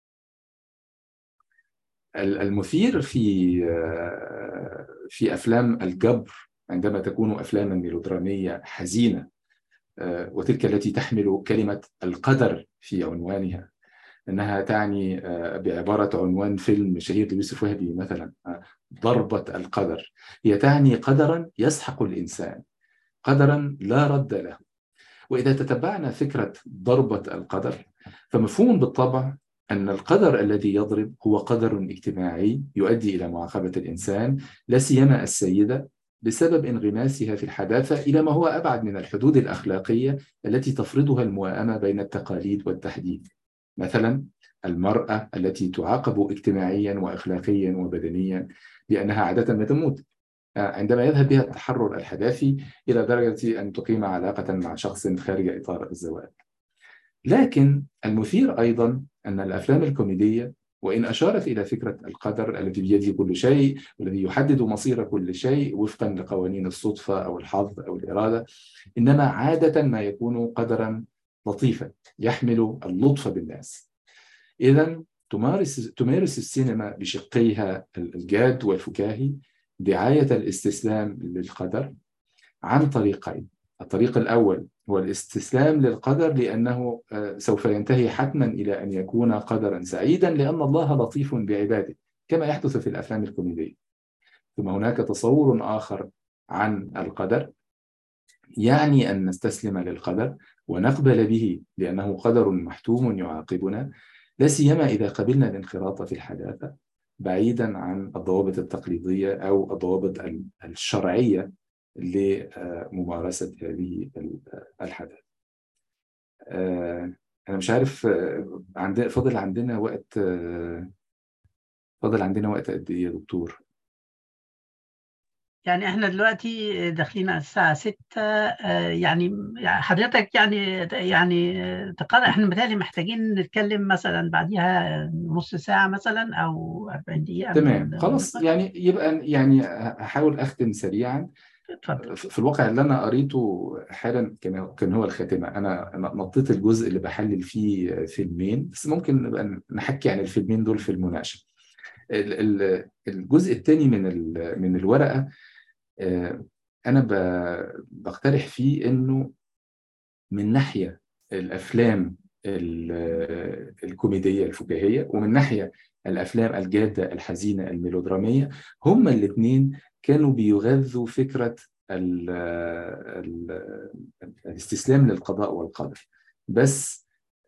المثير في في افلام الجبر عندما تكون افلاما ميلودراميه حزينه وتلك التي تحمل كلمه القدر في عنوانها انها تعني بعباره عنوان فيلم شهير ليوسف وهبي مثلا ضربه القدر هي تعني قدرا يسحق الانسان قدرا لا رد له واذا تتبعنا فكره ضربه القدر فمفهوم بالطبع أن القدر الذي يضرب هو قدر اجتماعي يؤدي إلى معاقبة الإنسان لا سيما السيدة بسبب انغماسها في الحداثة إلى ما هو أبعد من الحدود الأخلاقية التي تفرضها الموائمة بين التقاليد والتحديث مثلا المرأة التي تعاقب اجتماعيا وأخلاقيا وبدنيا لأنها عادة ما تموت عندما يذهب بها التحرر الحداثي إلى درجة أن تقيم علاقة مع شخص خارج إطار الزواج لكن المثير أيضا أن الأفلام الكوميدية وإن أشارت إلى فكرة القدر الذي بيده كل شيء والذي يحدد مصير كل شيء وفقا لقوانين الصدفة أو الحظ أو الإرادة إنما عادة ما يكون قدرا لطيفا يحمل اللطف بالناس إذا تمارس تمارس السينما بشقيها الجاد والفكاهي دعاية الاستسلام للقدر عن طريقين الطريق الأول هو الاستسلام للقدر لأنه سوف ينتهي حتما إلى أن يكون قدرا سعيدا لأن الله لطيف بعباده كما يحدث في الأفلام الكوميدية ثم هناك تصور آخر عن القدر يعني أن نستسلم للقدر ونقبل به لأنه قدر محتوم يعاقبنا لا سيما إذا قبلنا الانخراط في الحداثة بعيدا عن الضوابط التقليدية أو الضوابط الشرعية لممارسة هذه الحدث أنا مش عارف عندنا فاضل عندنا وقت فاضل عندنا وقت قد إيه يا دكتور؟ يعني احنا دلوقتي داخلين على الساعة 6 يعني حضرتك يعني يعني تقرر احنا بالتالي محتاجين نتكلم مثلا بعديها نص ساعة مثلا أو 40 دقيقة تمام خلاص يعني يبقى يعني هحاول أختم سريعا اتفضل في الواقع اللي انا قريته حالا كان كان هو الخاتمه انا نطيت الجزء اللي بحلل فيه فيلمين بس ممكن نبقى نحكي عن الفيلمين دول في المناقشه الجزء الثاني من من الورقه انا بقترح فيه انه من ناحيه الافلام الكوميديه الفكاهيه ومن ناحيه الافلام الجاده الحزينه الميلودراميه هما الاثنين كانوا بيغذوا فكره ال ال الاستسلام للقضاء والقدر بس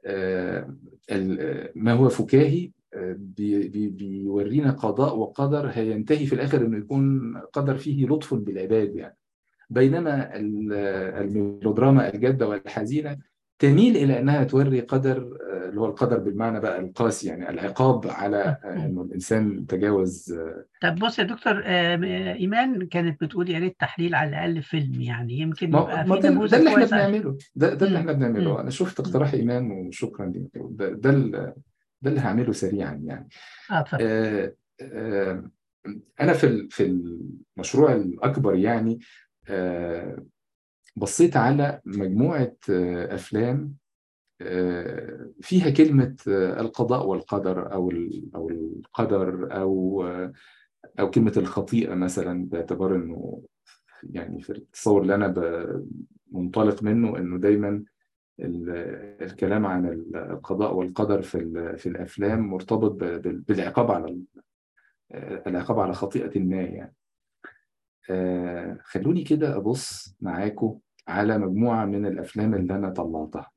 ما هو فكاهي بي بي بيورينا قضاء وقدر هينتهي في الاخر انه يكون قدر فيه لطف بالعباد يعني بينما الميلودراما الجاده والحزينه تميل الى انها توري قدر اللي هو القدر بالمعنى بقى القاسي يعني العقاب على انه الانسان تجاوز طب بص يا دكتور ايمان كانت بتقول يا ريت تحليل على الاقل فيلم يعني يمكن يبقى ما في ده, نموذج ده اللي احنا كويس عشان- بنعمله ده, ده اللي مم. احنا بنعمله مم. انا شفت اقتراح ايمان وشكرا لك ده ده, ال- ده اللي هعمله سريعا يعني اه اتفضل آه، آه، انا في ال- في المشروع الاكبر يعني آه، بصيت على مجموعه آه، افلام آه، فيها كلمه آه، القضاء والقدر او ال- او القدر او آه، او كلمه الخطيئه مثلا باعتبار انه يعني في التصور اللي انا ب- منطلق منه انه دايما ال- الكلام عن القضاء والقدر في ال- في الافلام مرتبط ب- بال- بالعقاب على ال- العقاب على خطيئة ما يعني آه، خلوني كده أبص معاكم على مجموعة من الأفلام اللي أنا طلعتها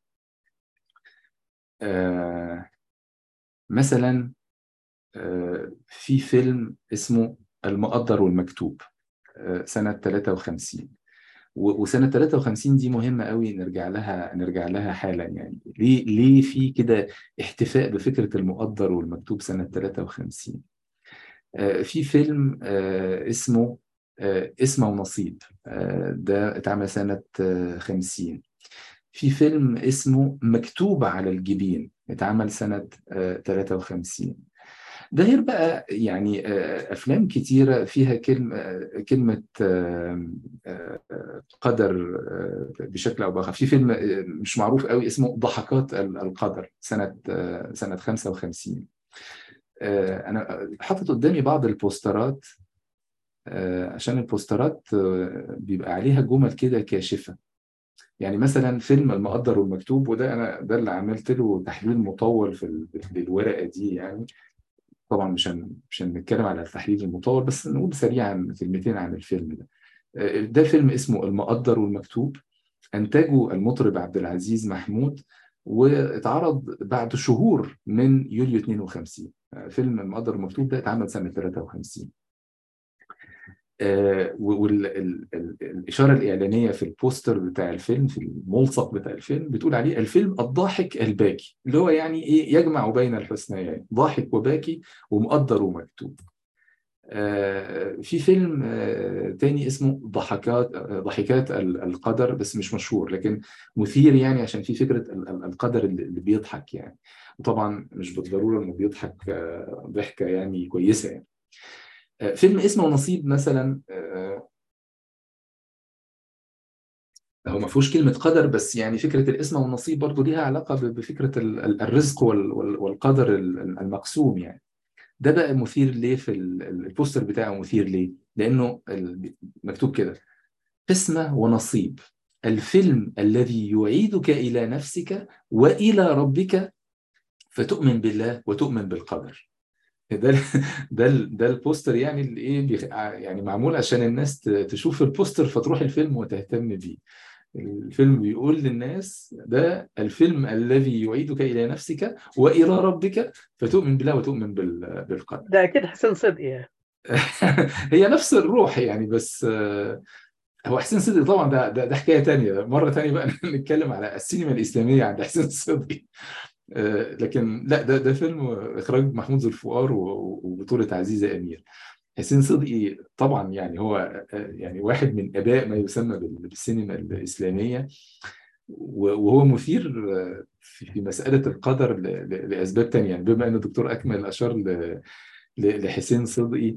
آه، مثلا آه، في فيلم اسمه المقدر والمكتوب آه، سنة 53 و- وسنة 53 دي مهمة قوي نرجع لها نرجع لها حالا يعني ليه ليه في كده احتفاء بفكرة المقدر والمكتوب سنة 53 آه، في فيلم آه، اسمه آه، اسمه ونصيب آه، ده اتعمل سنة آه، 50 في فيلم اسمه مكتوب على الجبين اتعمل سنة آه، 53 ده غير بقى يعني آه، أفلام كتيرة فيها كلمة آه، كلمة آه، آه، قدر آه، بشكل أو بآخر في فيلم آه، مش معروف قوي اسمه ضحكات ال- القدر سنة آه، سنة 55 آه، أنا حاطط قدامي بعض البوسترات آه، عشان البوسترات آه، بيبقى عليها جمل كده كاشفة يعني مثلا فيلم المقدر والمكتوب وده أنا ده اللي عملت له تحليل مطول في ال- للورقة دي يعني طبعا مش هن- مش هنتكلم على التحليل المطول بس نقول سريعا كلمتين عن الفيلم ده آه، ده فيلم اسمه المقدر والمكتوب أنتجه المطرب عبد العزيز محمود واتعرض بعد شهور من يوليو 52 فيلم المقدر المكتوب ده اتعمل سنة 53 والإشارة الإعلانية في البوستر بتاع الفيلم في الملصق بتاع الفيلم بتقول عليه الفيلم الضاحك الباكي اللي هو يعني إيه يجمع بين الحسنيين ضاحك وباكي ومقدر ومكتوب في فيلم تاني اسمه ضحكات ضحكات القدر بس مش مشهور لكن مثير يعني عشان في فكرة القدر اللي بيضحك يعني وطبعا مش بالضرورة انه بيضحك ضحكة يعني كويسة يعني فيلم اسمه نصيب مثلا هو ما فيهوش كلمة قدر بس يعني فكرة الاسم والنصيب برضه ليها علاقة بفكرة الرزق والقدر المقسوم يعني ده بقى مثير ليه في البوستر بتاعه مثير ليه؟ لأنه مكتوب كده قسمة ونصيب الفيلم الذي يعيدك إلى نفسك وإلى ربك فتؤمن بالله وتؤمن بالقدر ده ده ده البوستر يعني اللي ايه يعني معمول عشان الناس تشوف البوستر فتروح الفيلم وتهتم بيه الفيلم بيقول للناس ده الفيلم الذي يعيدك الى نفسك والى ربك فتؤمن بالله وتؤمن بالقدر ده اكيد حسين صدقي هي نفس الروح يعني بس هو حسين صدقي طبعا ده ده, ده حكايه ثانيه مره ثانيه بقى نتكلم على السينما الاسلاميه عند حسين صدقي لكن لا ده ده فيلم اخراج محمود ذو الفقار وبطوله عزيزه امير حسين صدقي طبعا يعني هو يعني واحد من اباء ما يسمى بالسينما الاسلاميه وهو مثير في مساله القدر لاسباب تانية يعني بما ان الدكتور اكمل اشار لحسين صدقي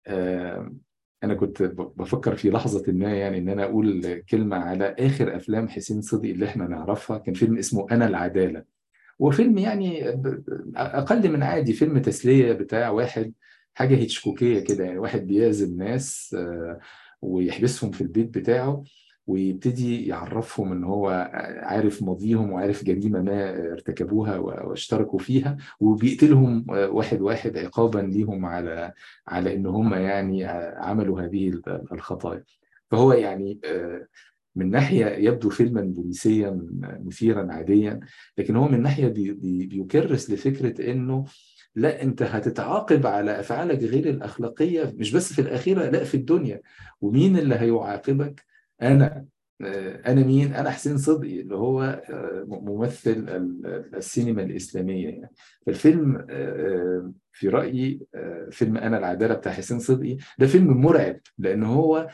انا كنت بفكر في لحظه ما يعني ان انا اقول كلمه على اخر افلام حسين صدقي اللي احنا نعرفها كان فيلم اسمه انا العداله وفيلم يعني اقل من عادي فيلم تسليه بتاع واحد حاجه هيتشكوكيه كده يعني واحد بيعزم ناس ويحبسهم في البيت بتاعه ويبتدي يعرفهم ان هو عارف ماضيهم وعارف جريمه ما ارتكبوها واشتركوا فيها وبيقتلهم واحد واحد عقابا ليهم على على ان هم يعني عملوا هذه الخطايا فهو يعني من ناحيه يبدو فيلما بوليسيا مثيرا عاديا لكن هو من ناحيه بي بي بيكرس لفكره انه لا انت هتتعاقب على افعالك غير الاخلاقيه مش بس في الاخره لا في الدنيا ومين اللي هيعاقبك انا انا مين انا حسين صدقي اللي هو ممثل السينما الاسلاميه يعني فالفيلم في رايي فيلم انا العداله بتاع حسين صدقي ده فيلم مرعب لان هو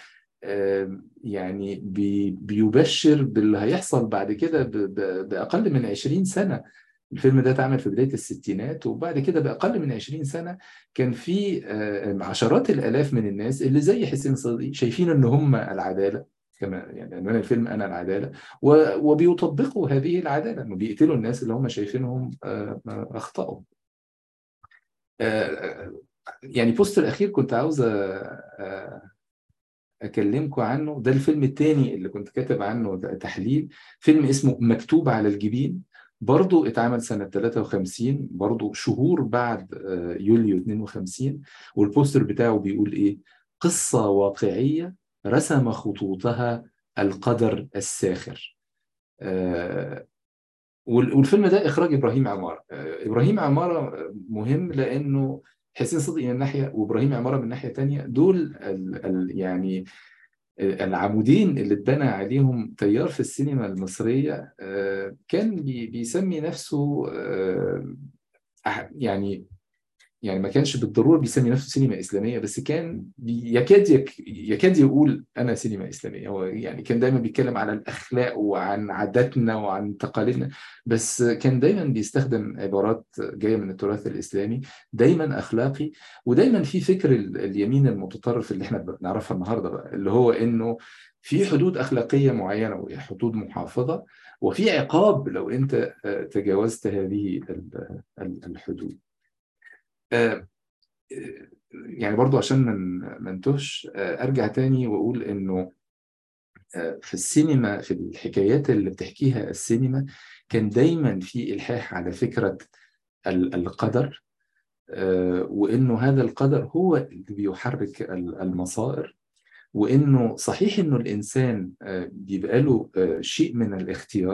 يعني بيبشر باللي هيحصل بعد كده باقل من 20 سنه الفيلم ده اتعمل في بدايه الستينات وبعد كده باقل من 20 سنه كان في عشرات الالاف من الناس اللي زي حسين صدقي شايفين ان هم العداله كما يعني عنوان الفيلم انا العداله وبيطبقوا هذه العداله انه بيقتلوا الناس اللي هم شايفينهم اخطاوا يعني بوست الاخير كنت عاوز اكلمكم عنه ده الفيلم الثاني اللي كنت كاتب عنه تحليل فيلم اسمه مكتوب على الجبين برضه اتعمل سنة 53 برضه شهور بعد يوليو 52 والبوستر بتاعه بيقول ايه قصة واقعية رسم خطوطها القدر الساخر والفيلم ده اخراج ابراهيم عمارة ابراهيم عمارة مهم لانه حسين صدقي من ناحيه وابراهيم عماره من ناحيه ثانيه دول ال ال يعني العمودين اللي اتبنى عليهم تيار في السينما المصريه كان بيسمي نفسه يعني يعني ما كانش بالضروره بيسمي نفسه سينما اسلاميه بس كان يكاد يك يكاد يقول انا سينما اسلاميه هو يعني كان دايما بيتكلم على الاخلاق وعن عاداتنا وعن تقاليدنا بس كان دايما بيستخدم عبارات جايه من التراث الاسلامي دايما اخلاقي ودايما في فكر اليمين المتطرف اللي احنا بنعرفها النهارده بقى اللي هو انه في حدود اخلاقيه معينه وهي حدود محافظه وفي عقاب لو انت تجاوزت هذه الحدود يعني برضو عشان ما نتوهش ارجع تاني واقول انه في السينما في الحكايات اللي بتحكيها السينما كان دايما في الحاح على فكره القدر وانه هذا القدر هو اللي بيحرك المصائر وانه صحيح انه الانسان بيبقى له شيء من الاختيار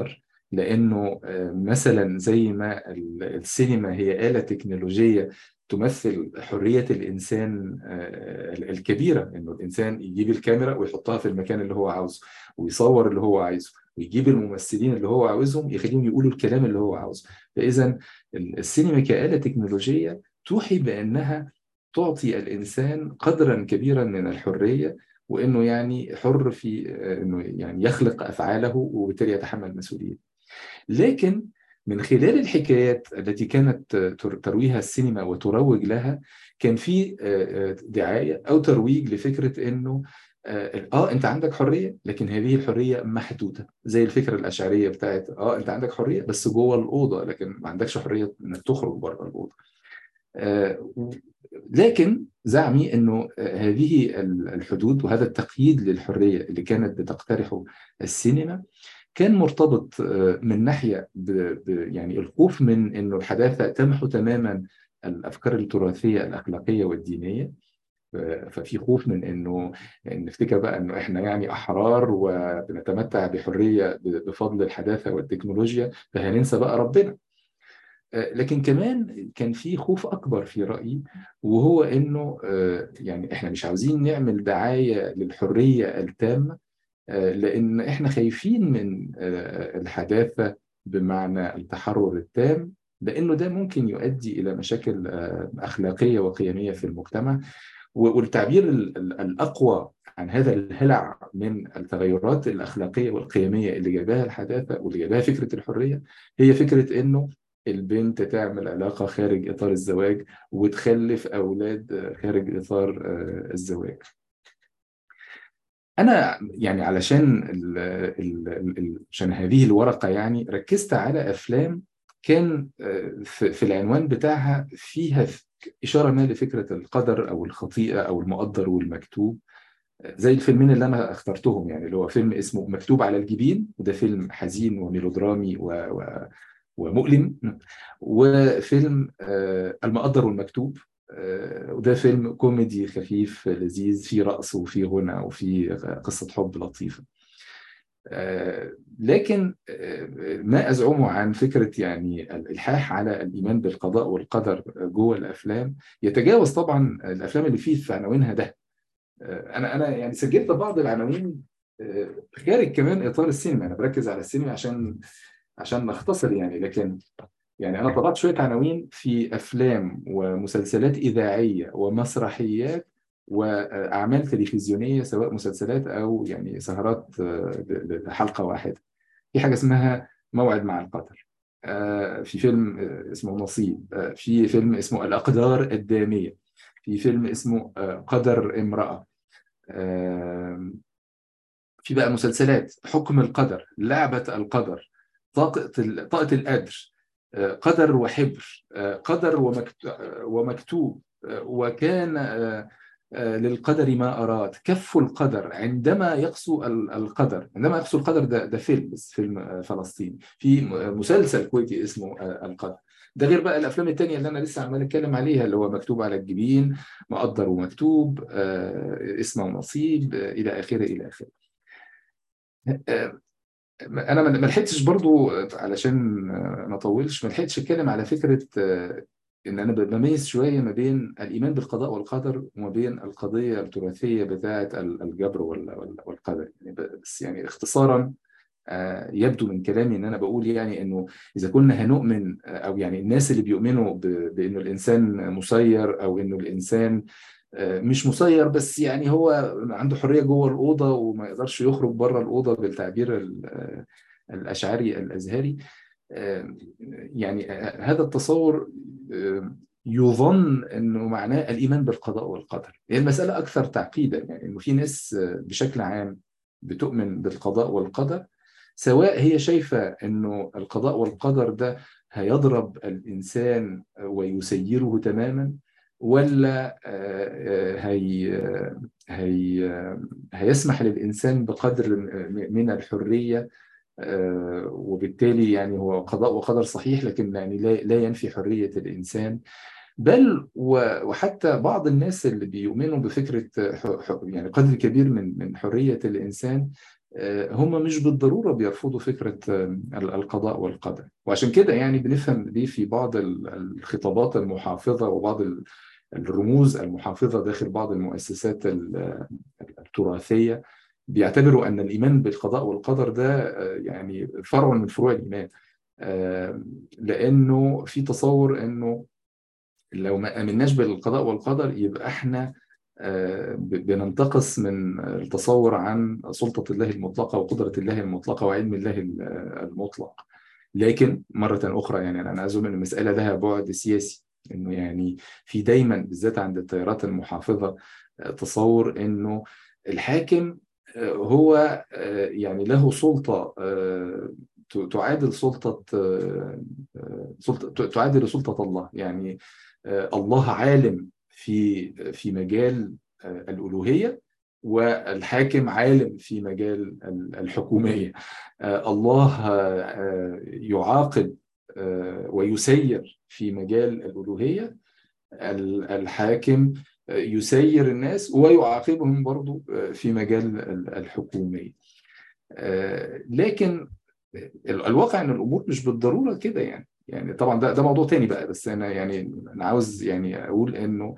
لانه مثلا زي ما السينما هي آلة تكنولوجية تمثل حرية الإنسان الكبيرة إنه الإنسان يجيب الكاميرا ويحطها في المكان اللي هو عاوزه ويصور اللي هو عايزه ويجيب الممثلين اللي هو عاوزهم يخليهم يقولوا الكلام اللي هو عاوزه فإذا السينما كآلة تكنولوجية توحي بأنها تعطي الإنسان قدرا كبيرا من الحرية وإنه يعني حر في إنه يعني يخلق أفعاله وبالتالي يتحمل مسؤوليته لكن من خلال الحكايات التي كانت ترويها السينما وتروج لها كان في دعايه او ترويج لفكره انه اه انت عندك حريه لكن هذه الحريه محدوده زي الفكره الاشعريه بتاعت اه انت عندك حريه بس جوه الاوضه لكن ما عندكش حريه انك تخرج بره الاوضه آه لكن زعمي انه هذه الحدود وهذا التقييد للحريه اللي كانت بتقترحه السينما كان مرتبط من ناحيه ب يعني الخوف من انه الحداثه تمحو تماما الافكار التراثيه الاخلاقيه والدينيه ففي خوف من انه نفتكر بقى انه احنا يعني احرار وبنتمتع بحريه بفضل الحداثه والتكنولوجيا فهننسى بقى ربنا لكن كمان كان في خوف اكبر في رايي وهو انه يعني احنا مش عاوزين نعمل دعايه للحريه التامه لان احنا خايفين من الحداثه بمعنى التحرر التام لانه ده ممكن يؤدي الى مشاكل اخلاقيه وقيميه في المجتمع والتعبير الاقوى عن هذا الهلع من التغيرات الاخلاقيه والقيميه اللي جابها الحداثه واللي جابها فكره الحريه هي فكره انه البنت تعمل علاقه خارج اطار الزواج وتخلف اولاد خارج اطار الزواج. انا يعني علشان ال ال ال عشان هذه الورقه يعني ركزت على افلام كان في العنوان بتاعها فيها اشاره ما لفكره القدر او الخطيئه او المقدر والمكتوب زي الفيلمين اللي انا اخترتهم يعني اللي هو فيلم اسمه مكتوب على الجبين وده فيلم حزين وميلودرامي و, و ومؤلم وفيلم المقدر والمكتوب وده فيلم كوميدي خفيف لذيذ فيه رقص وفيه غنى وفيه قصة حب لطيفة لكن ما أزعمه عن فكرة يعني الإلحاح على الإيمان بالقضاء والقدر جوه الأفلام يتجاوز طبعا الأفلام اللي فيه في عناوينها ده أنا أنا يعني سجلت بعض العناوين خارج كمان إطار السينما أنا بركز على السينما عشان عشان نختصر يعني لكن يعني انا طلعت شويه عناوين في افلام ومسلسلات اذاعيه ومسرحيات واعمال تلفزيونيه سواء مسلسلات او يعني سهرات لحلقه واحده في حاجه اسمها موعد مع القدر في فيلم اسمه نصيب في فيلم اسمه الاقدار الداميه في فيلم اسمه قدر امراه في بقى مسلسلات حكم القدر لعبه القدر طاقة طاقة القدر قدر وحبر قدر ومكتوب وكان للقدر ما أراد كف القدر عندما يقسو القدر عندما يقسو القدر ده, ده فيلم بس فيلم فلسطيني في مسلسل كويتي اسمه القدر ده غير بقى الافلام التانية اللي انا لسه عمال اتكلم عليها اللي هو مكتوب على الجبين مقدر ومكتوب اسمه ونصيب الى اخره الى اخره انا ما لحقتش برضو علشان ما اطولش ما لحقتش اتكلم على فكره ان انا بميز شويه ما بين الايمان بالقضاء والقدر وما بين القضيه التراثيه بتاعه الجبر والقدر يعني بس يعني اختصارا يبدو من كلامي ان انا بقول يعني انه اذا كنا هنؤمن او يعني الناس اللي بيؤمنوا بانه الانسان مسير او انه الانسان مش مسير بس يعني هو عنده حريه جوه الاوضه وما يقدرش يخرج بره الاوضه بالتعبير الاشعري الازهري يعني هذا التصور يظن انه معناه الايمان بالقضاء والقدر هي المساله اكثر تعقيدا يعني انه في ناس بشكل عام بتؤمن بالقضاء والقدر سواء هي شايفه انه القضاء والقدر ده هيضرب الانسان ويسيره تماما ولا هي هي هيسمح للانسان بقدر من الحريه وبالتالي يعني هو قضاء وقدر صحيح لكن يعني لا ينفي حريه الانسان بل وحتى بعض الناس اللي بيؤمنوا بفكره يعني قدر كبير من من حريه الانسان هم مش بالضرورة بيرفضوا فكرة القضاء والقدر وعشان كده يعني بنفهم دي في بعض الخطابات المحافظة وبعض الرموز المحافظة داخل بعض المؤسسات التراثية بيعتبروا أن الإيمان بالقضاء والقدر ده يعني فرع من فروع الإيمان لأنه في تصور أنه لو ما آمناش بالقضاء والقدر يبقى احنا بننتقص من التصور عن سلطة الله المطلقة وقدرة الله المطلقة وعلم الله المطلق لكن مرة أخرى يعني أنا أظن أن المسألة لها بعد سياسي أنه يعني في دايما بالذات عند التيارات المحافظة تصور أنه الحاكم هو يعني له سلطة تعادل سلطة سلطة تعادل سلطة الله يعني الله عالم في في مجال الألوهية والحاكم عالم في مجال الحكومية الله يعاقب ويسير في مجال الألوهية الحاكم يسير الناس ويعاقبهم برضو في مجال الحكومية لكن الواقع ان الامور مش بالضروره كده يعني يعني طبعا ده ده موضوع تاني بقى بس انا يعني انا عاوز يعني اقول انه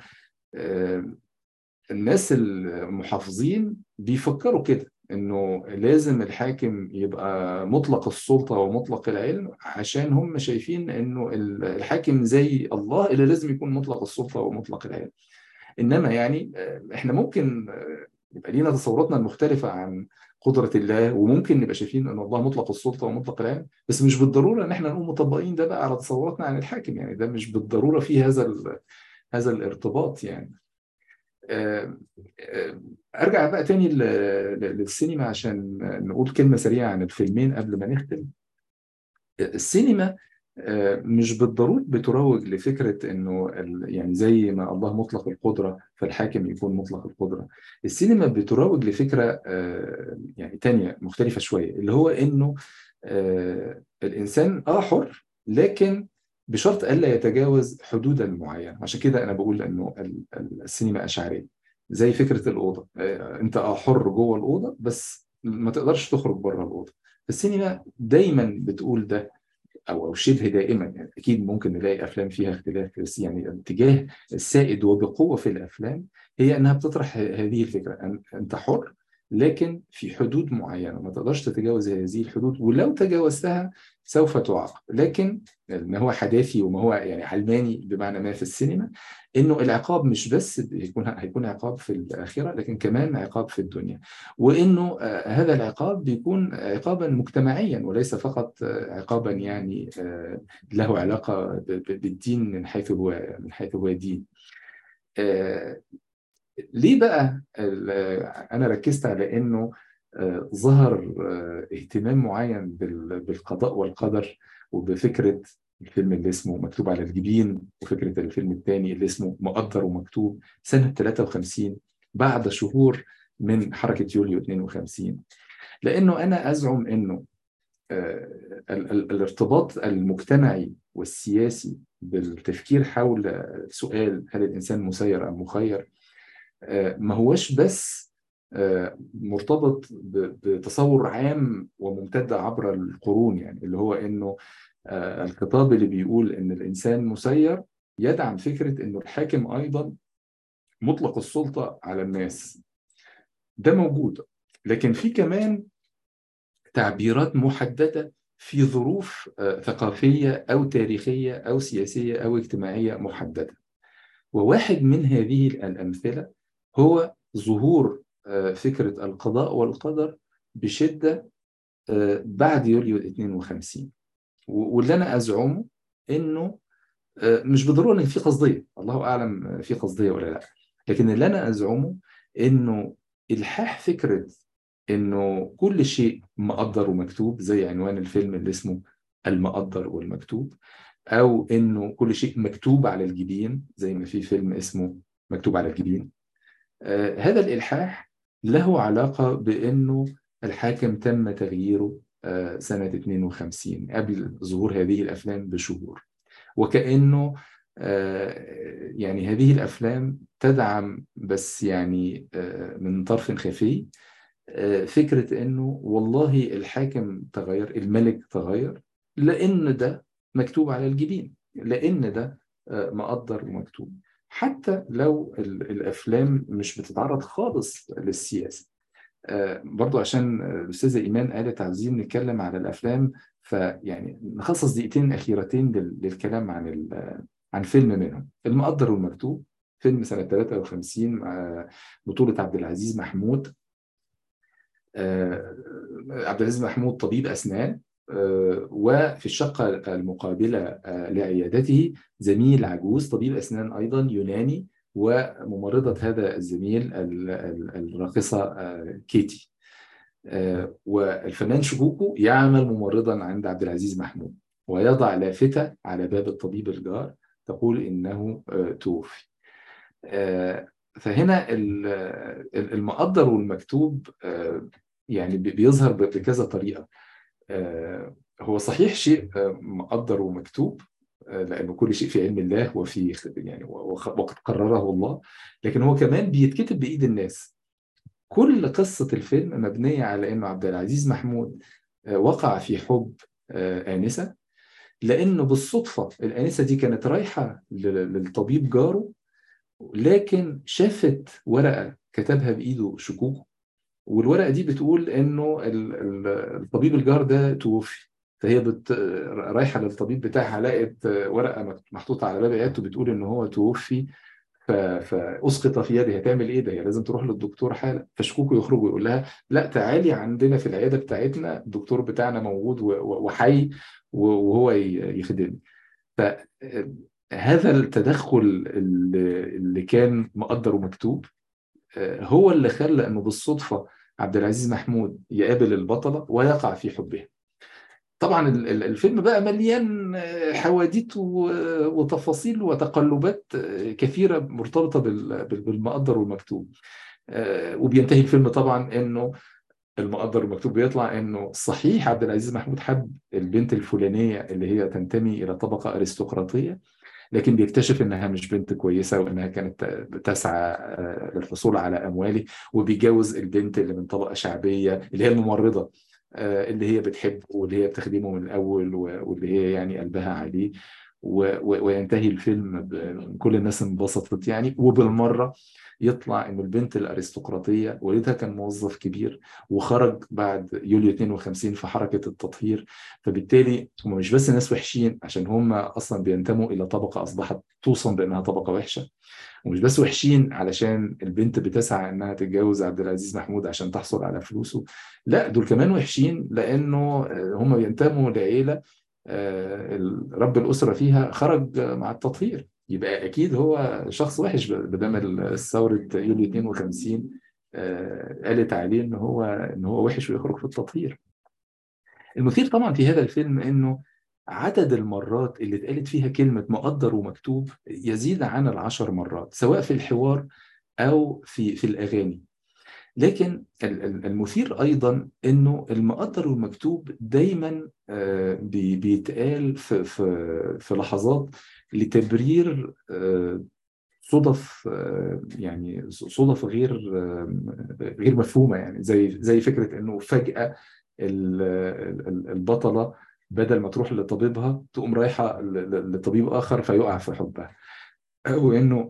الناس المحافظين بيفكروا كده انه لازم الحاكم يبقى مطلق السلطه ومطلق العلم عشان هم شايفين انه الحاكم زي الله اللي لازم يكون مطلق السلطه ومطلق العلم انما يعني احنا ممكن يبقى لينا تصوراتنا المختلفه عن قدرة الله وممكن نبقى شايفين ان الله مطلق السلطة ومطلق العلم بس مش بالضرورة ان احنا نقوم مطبقين ده بقى على تصوراتنا عن الحاكم يعني ده مش بالضرورة في هذا هذا الارتباط يعني ارجع بقى تاني للسينما عشان نقول كلمة سريعة عن الفيلمين قبل ما نختم السينما مش بالضرورة بتروج لفكرة انه يعني زي ما الله مطلق القدرة فالحاكم يكون مطلق القدرة السينما بتروج لفكرة يعني تانية مختلفة شوية اللي هو انه الانسان اه حر لكن بشرط الا يتجاوز حدودا معينة عشان كده انا بقول انه السينما اشعرية زي فكرة الأوضة انت اه حر جوه الأوضة بس ما تقدرش تخرج بره الأوضة السينما دايما بتقول ده او او شبه دائما يعني اكيد ممكن نلاقي افلام فيها اختلاف بس يعني الاتجاه السائد وبقوه في الافلام هي انها بتطرح هذه الفكره أن انت حر لكن في حدود معينه ما تقدرش تتجاوز هذه الحدود ولو تجاوزتها سوف تعاقب لكن ما هو حداثي وما هو يعني علماني بمعنى ما في السينما انه العقاب مش بس هيكون هيكون عقاب في الاخره لكن كمان عقاب في الدنيا وانه هذا العقاب بيكون عقابا مجتمعيا وليس فقط عقابا يعني له علاقه بالدين من حيث هو من حيث هو دين ليه بقى انا ركزت على انه ظهر اهتمام معين بالقضاء والقدر وبفكره الفيلم اللي اسمه مكتوب على الجبين وفكره الفيلم الثاني اللي اسمه مقدر ومكتوب سنه 53 بعد شهور من حركه يوليو 52 لانه انا ازعم انه الارتباط المجتمعي والسياسي بالتفكير حول سؤال هل الانسان مسير ام مخير ما هوش بس مرتبط بتصور عام وممتد عبر القرون يعني اللي هو انه الخطاب اللي بيقول ان الانسان مسير يدعم فكره انه الحاكم ايضا مطلق السلطه على الناس ده موجود لكن في كمان تعبيرات محدده في ظروف ثقافيه او تاريخيه او سياسيه او اجتماعيه محدده وواحد من هذه الامثله هو ظهور فكرة القضاء والقدر بشدة بعد يوليو 52 واللي أنا أزعمه إنه مش بالضرورة إن في قصدية الله أعلم في قصدية ولا لا لكن اللي أنا أزعمه إنه إلحاح فكرة إنه كل شيء مقدر ومكتوب زي عنوان الفيلم اللي اسمه المقدر والمكتوب أو إنه كل شيء مكتوب على الجبين زي ما في فيلم اسمه مكتوب على الجبين آه هذا الإلحاح له علاقة بأنه الحاكم تم تغييره آه سنة 52 قبل ظهور هذه الأفلام بشهور وكأنه آه يعني هذه الأفلام تدعم بس يعني من طرف خفي فكرة إنه والله الحاكم تغير الملك تغير لأن ده مكتوب على الجبين لأن ده مقدر ومكتوب حتى لو الأفلام مش بتتعرض خالص للسياسة برضو عشان الأستاذة إيمان قالت عايزين نتكلم على الأفلام فيعني نخصص دقيقتين أخيرتين للكلام عن عن فيلم منهم المقدر والمكتوب فيلم سنة 53 بطولة عبد العزيز محمود عبد العزيز محمود طبيب أسنان وفي الشقة المقابلة لعيادته زميل عجوز طبيب أسنان أيضا يوناني وممرضة هذا الزميل الراقصة كيتي والفنان شكوكو يعمل ممرضا عند عبد العزيز محمود ويضع لافتة على باب الطبيب الجار تقول إنه توفي فهنا المقدر والمكتوب يعني بيظهر بكذا طريقة هو صحيح شيء مقدر ومكتوب لأنه كل شيء في علم الله وفي يعني وقد قرره الله لكن هو كمان بيتكتب بإيد الناس كل قصة الفيلم مبنية على أنه عبد العزيز محمود وقع في حب آنسة لأنه بالصدفة الآنسة دي كانت رايحة للطبيب جاره لكن شافت ورقة كتبها بإيده شكوكو والورقة دي بتقول إنه الطبيب الجار ده توفي فهي بت... رايحة للطبيب بتاعها لقت ورقة محطوطة على باب عيادته بتقول إن هو توفي ف... فأسقط في يدها هتعمل إيه ده هي لازم تروح للدكتور حالا فشكوكو يخرج ويقول لها لا تعالي عندنا في العيادة بتاعتنا الدكتور بتاعنا موجود و... وحي وهو يخدمني فهذا التدخل اللي كان مقدر ومكتوب هو اللي خلى انه بالصدفه عبد العزيز محمود يقابل البطله ويقع في حبها. طبعا الفيلم بقى مليان حواديت وتفاصيل وتقلبات كثيره مرتبطه بالمقدر والمكتوب. وبينتهي الفيلم طبعا انه المقدر والمكتوب بيطلع انه صحيح عبد العزيز محمود حب البنت الفلانيه اللي هي تنتمي الى طبقه ارستقراطيه لكن بيكتشف انها مش بنت كويسه وانها كانت تسعى للحصول على امواله وبيجوز البنت اللي من طبقه شعبيه اللي هي الممرضه اللي هي بتحبه واللي هي بتخدمه من الاول واللي هي يعني قلبها عليه وينتهي الفيلم كل الناس انبسطت يعني وبالمره يطلع ان البنت الارستقراطيه والدها كان موظف كبير وخرج بعد يوليو 52 في حركه التطهير فبالتالي هم مش بس ناس وحشين عشان هم اصلا بينتموا الى طبقه اصبحت توصم بانها طبقه وحشه ومش بس وحشين علشان البنت بتسعى انها تتجوز عبد العزيز محمود عشان تحصل على فلوسه لا دول كمان وحشين لانه هم بينتموا لعيله رب الاسره فيها خرج مع التطهير يبقى اكيد هو شخص وحش بدل ثوره يوليو 52 قالت عليه ان هو ان هو وحش ويخرج في التطهير. المثير طبعا في هذا الفيلم انه عدد المرات اللي اتقالت فيها كلمه مقدر ومكتوب يزيد عن العشر مرات سواء في الحوار او في في الاغاني. لكن المثير ايضا انه المقدر والمكتوب دايما بيتقال في في في لحظات لتبرير صدف يعني صدف غير غير مفهومه يعني زي زي فكره انه فجاه البطله بدل ما تروح لطبيبها تقوم رايحه لطبيب اخر فيقع في حبها او انه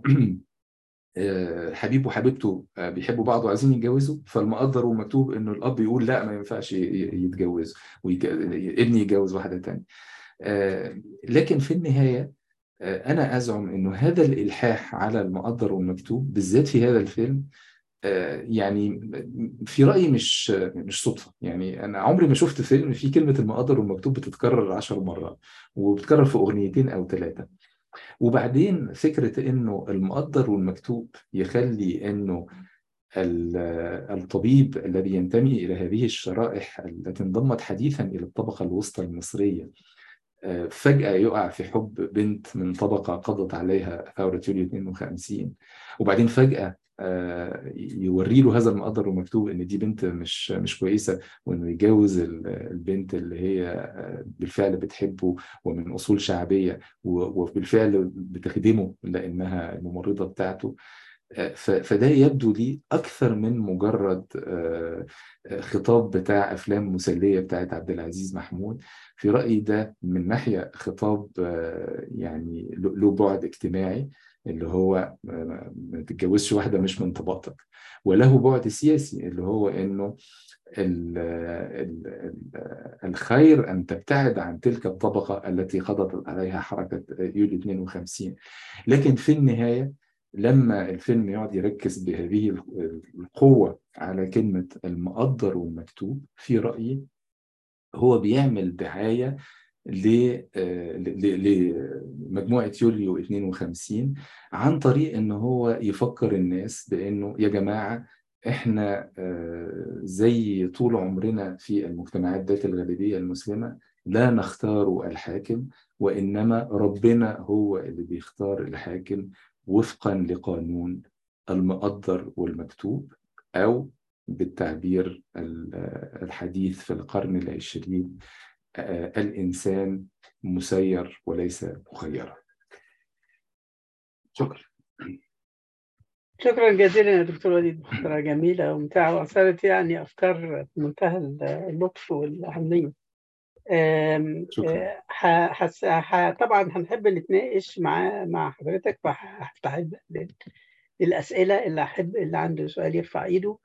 حبيب وحبيبته بيحبوا بعض وعايزين يتجوزوا فالمقدر والمكتوب انه الاب يقول لا ما ينفعش يتجوزوا ابني يتجوز واحده ثانيه لكن في النهايه انا ازعم انه هذا الالحاح على المقدر والمكتوب بالذات في هذا الفيلم يعني في رايي مش مش صدفه يعني انا عمري ما شفت فيلم فيه كلمه المقدر والمكتوب بتتكرر عشر مرات وبتتكرر في اغنيتين او ثلاثه وبعدين فكرة إنه المقدر والمكتوب يخلي إنه الطبيب الذي ينتمي إلى هذه الشرائح التي انضمت حديثا إلى الطبقة الوسطى المصرية فجأة يقع في حب بنت من طبقة قضت عليها ثورة يوليو 52 وبعدين فجأة يوري له هذا المقدر ومكتوب ان دي بنت مش مش كويسه وانه يتجوز البنت اللي هي بالفعل بتحبه ومن اصول شعبيه وبالفعل بتخدمه لانها الممرضه بتاعته فده يبدو لي أكثر من مجرد خطاب بتاع أفلام مسلية بتاعت عبد العزيز محمود في رأيي ده من ناحية خطاب يعني له بعد اجتماعي اللي هو ما تتجوزش واحدة مش من طبقتك وله بعد سياسي اللي هو إنه الخير أن تبتعد عن تلك الطبقة التي خضت عليها حركة يوليو 52 لكن في النهاية لما الفيلم يقعد يركز بهذه القوة على كلمة المقدر والمكتوب في رأيي هو بيعمل دعاية لمجموعة يوليو 52 عن طريق ان هو يفكر الناس بانه يا جماعة احنا زي طول عمرنا في المجتمعات ذات الغالبية المسلمة لا نختار الحاكم وإنما ربنا هو اللي بيختار الحاكم وفقا لقانون المقدر والمكتوب أو بالتعبير الحديث في القرن العشرين الإنسان مسير وليس مخيرا شكرا شكرا جزيلا يا دكتور وليد محاضرة جميلة وممتعة وأثارت يعني أفكار في منتهى اللطف والأهمية شكرا حس... ح... طبعا هنحب نتناقش مع مع حضرتك فهفتح الأسئلة اللي أحب اللي عنده سؤال يرفع إيده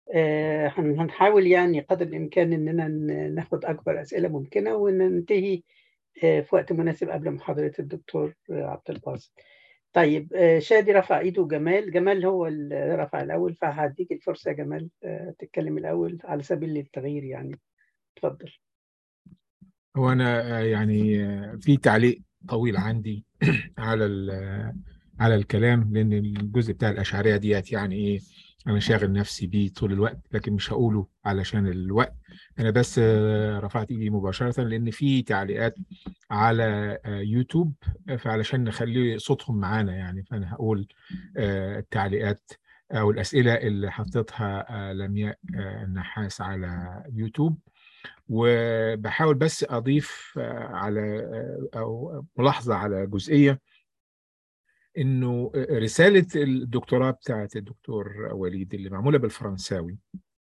هنحاول يعني قدر الإمكان إننا ناخد أكبر أسئلة ممكنة وننتهي في وقت مناسب قبل محاضرة الدكتور عبد الباسط. طيب شادي رفع ايده جمال جمال هو اللي رفع الاول فهديك الفرصه يا جمال تتكلم الاول على سبيل التغيير يعني اتفضل هو انا يعني في تعليق طويل عندي على على الكلام لان الجزء بتاع الاشعريه ديت يعني ايه انا شاغل نفسي بيه طول الوقت لكن مش هقوله علشان الوقت انا بس رفعت ايدي مباشره لان في تعليقات على يوتيوب فعلشان نخلي صوتهم معانا يعني فانا هقول التعليقات او الاسئله اللي حطيتها لمياء النحاس على يوتيوب وبحاول بس اضيف على او ملاحظه على جزئيه انه رساله الدكتوراه بتاعت الدكتور وليد اللي معموله بالفرنساوي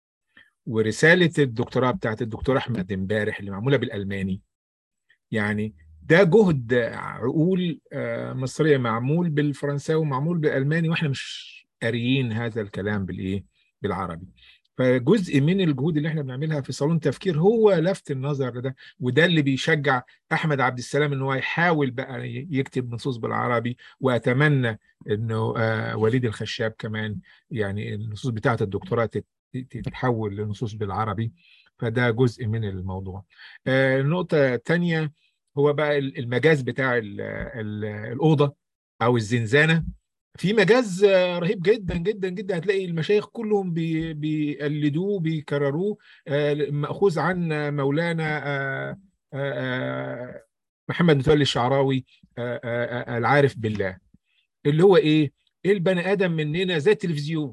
ورساله الدكتوراه بتاعت الدكتور احمد امبارح اللي معموله بالالماني يعني ده جهد عقول مصريه معمول بالفرنساوي ومعمول بالالماني واحنا مش قاريين هذا الكلام بالايه بالعربي فجزء من الجهود اللي احنا بنعملها في صالون تفكير هو لفت النظر لده وده اللي بيشجع احمد عبد السلام ان هو يحاول بقى يكتب نصوص بالعربي واتمنى انه آه وليد الخشاب كمان يعني النصوص بتاعه الدكتوراه تتحول لنصوص بالعربي فده جزء من الموضوع آه النقطه الثانيه هو بقى المجاز بتاع ال ال الاوضه او الزنزانه في مجاز رهيب جدا جدا جدا هتلاقي المشايخ كلهم بي بيقلدوه بيكرروه مأخوذ عن مولانا محمد متولي الشعراوي العارف بالله اللي هو ايه البني ادم مننا زي التلفزيون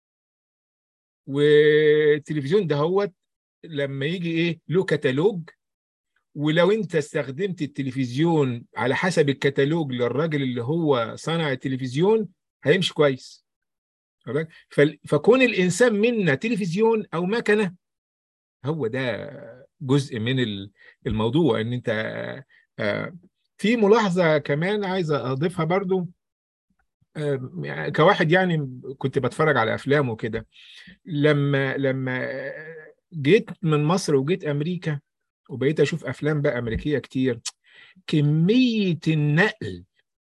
والتلفزيون ده هو لما يجي ايه له كتالوج ولو انت استخدمت التلفزيون على حسب الكتالوج للراجل اللي هو صنع التلفزيون هيمشي كويس فكون الانسان منا تلفزيون او مكنه هو ده جزء من الموضوع ان انت في ملاحظه كمان عايز اضيفها برضو كواحد يعني كنت بتفرج على افلام وكده لما لما جيت من مصر وجيت امريكا وبقيت اشوف افلام بقى امريكيه كتير كميه النقل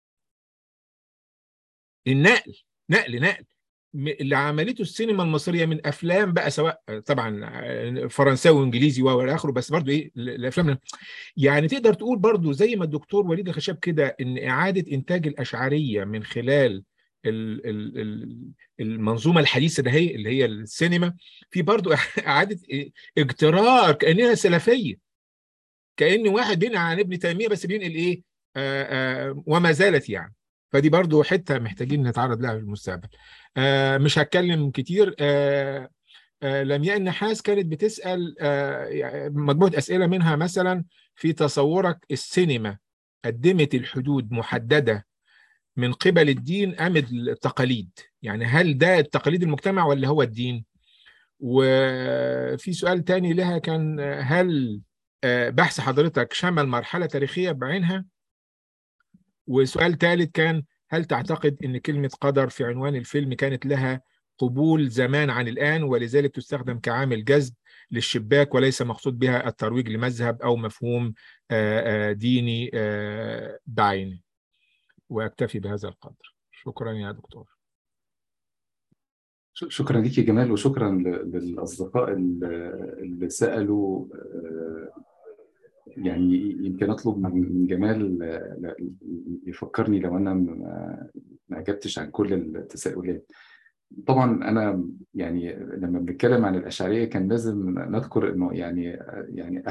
النقل نقل نقل اللي عملته السينما المصريه من افلام بقى سواء طبعا فرنساوي وانجليزي والى اخره بس برضو ايه الافلام يعني تقدر تقول برضو زي ما الدكتور وليد الخشاب كده ان اعاده انتاج الاشعريه من خلال المنظومه الحديثه ده هي اللي هي السينما في برضو اعاده اجترار كانها سلفيه كان واحد بينقل عن ابن تيميه بس بينقل ايه آآ آآ وما زالت يعني فدي برضو حته محتاجين نتعرض لها في المستقبل مش هتكلم كتير لمياء النحاس كانت بتسال مجموعه اسئله منها مثلا في تصورك السينما قدمت الحدود محدده من قبل الدين ام التقاليد يعني هل ده تقاليد المجتمع ولا هو الدين وفي سؤال تاني لها كان هل بحث حضرتك شمل مرحلة تاريخية بعينها وسؤال ثالث كان هل تعتقد أن كلمة قدر في عنوان الفيلم كانت لها قبول زمان عن الآن ولذلك تستخدم كعامل جذب للشباك وليس مقصود بها الترويج لمذهب أو مفهوم ديني بعينه وأكتفي بهذا القدر شكرا يا دكتور شكرا ليك يا جمال وشكرا للأصدقاء اللي سألوا يعني يمكن أطلب من جمال يفكرني لو أنا ما أجبتش عن كل التساؤلات طبعا انا يعني لما بنتكلم عن الاشعريه كان لازم نذكر انه يعني يعني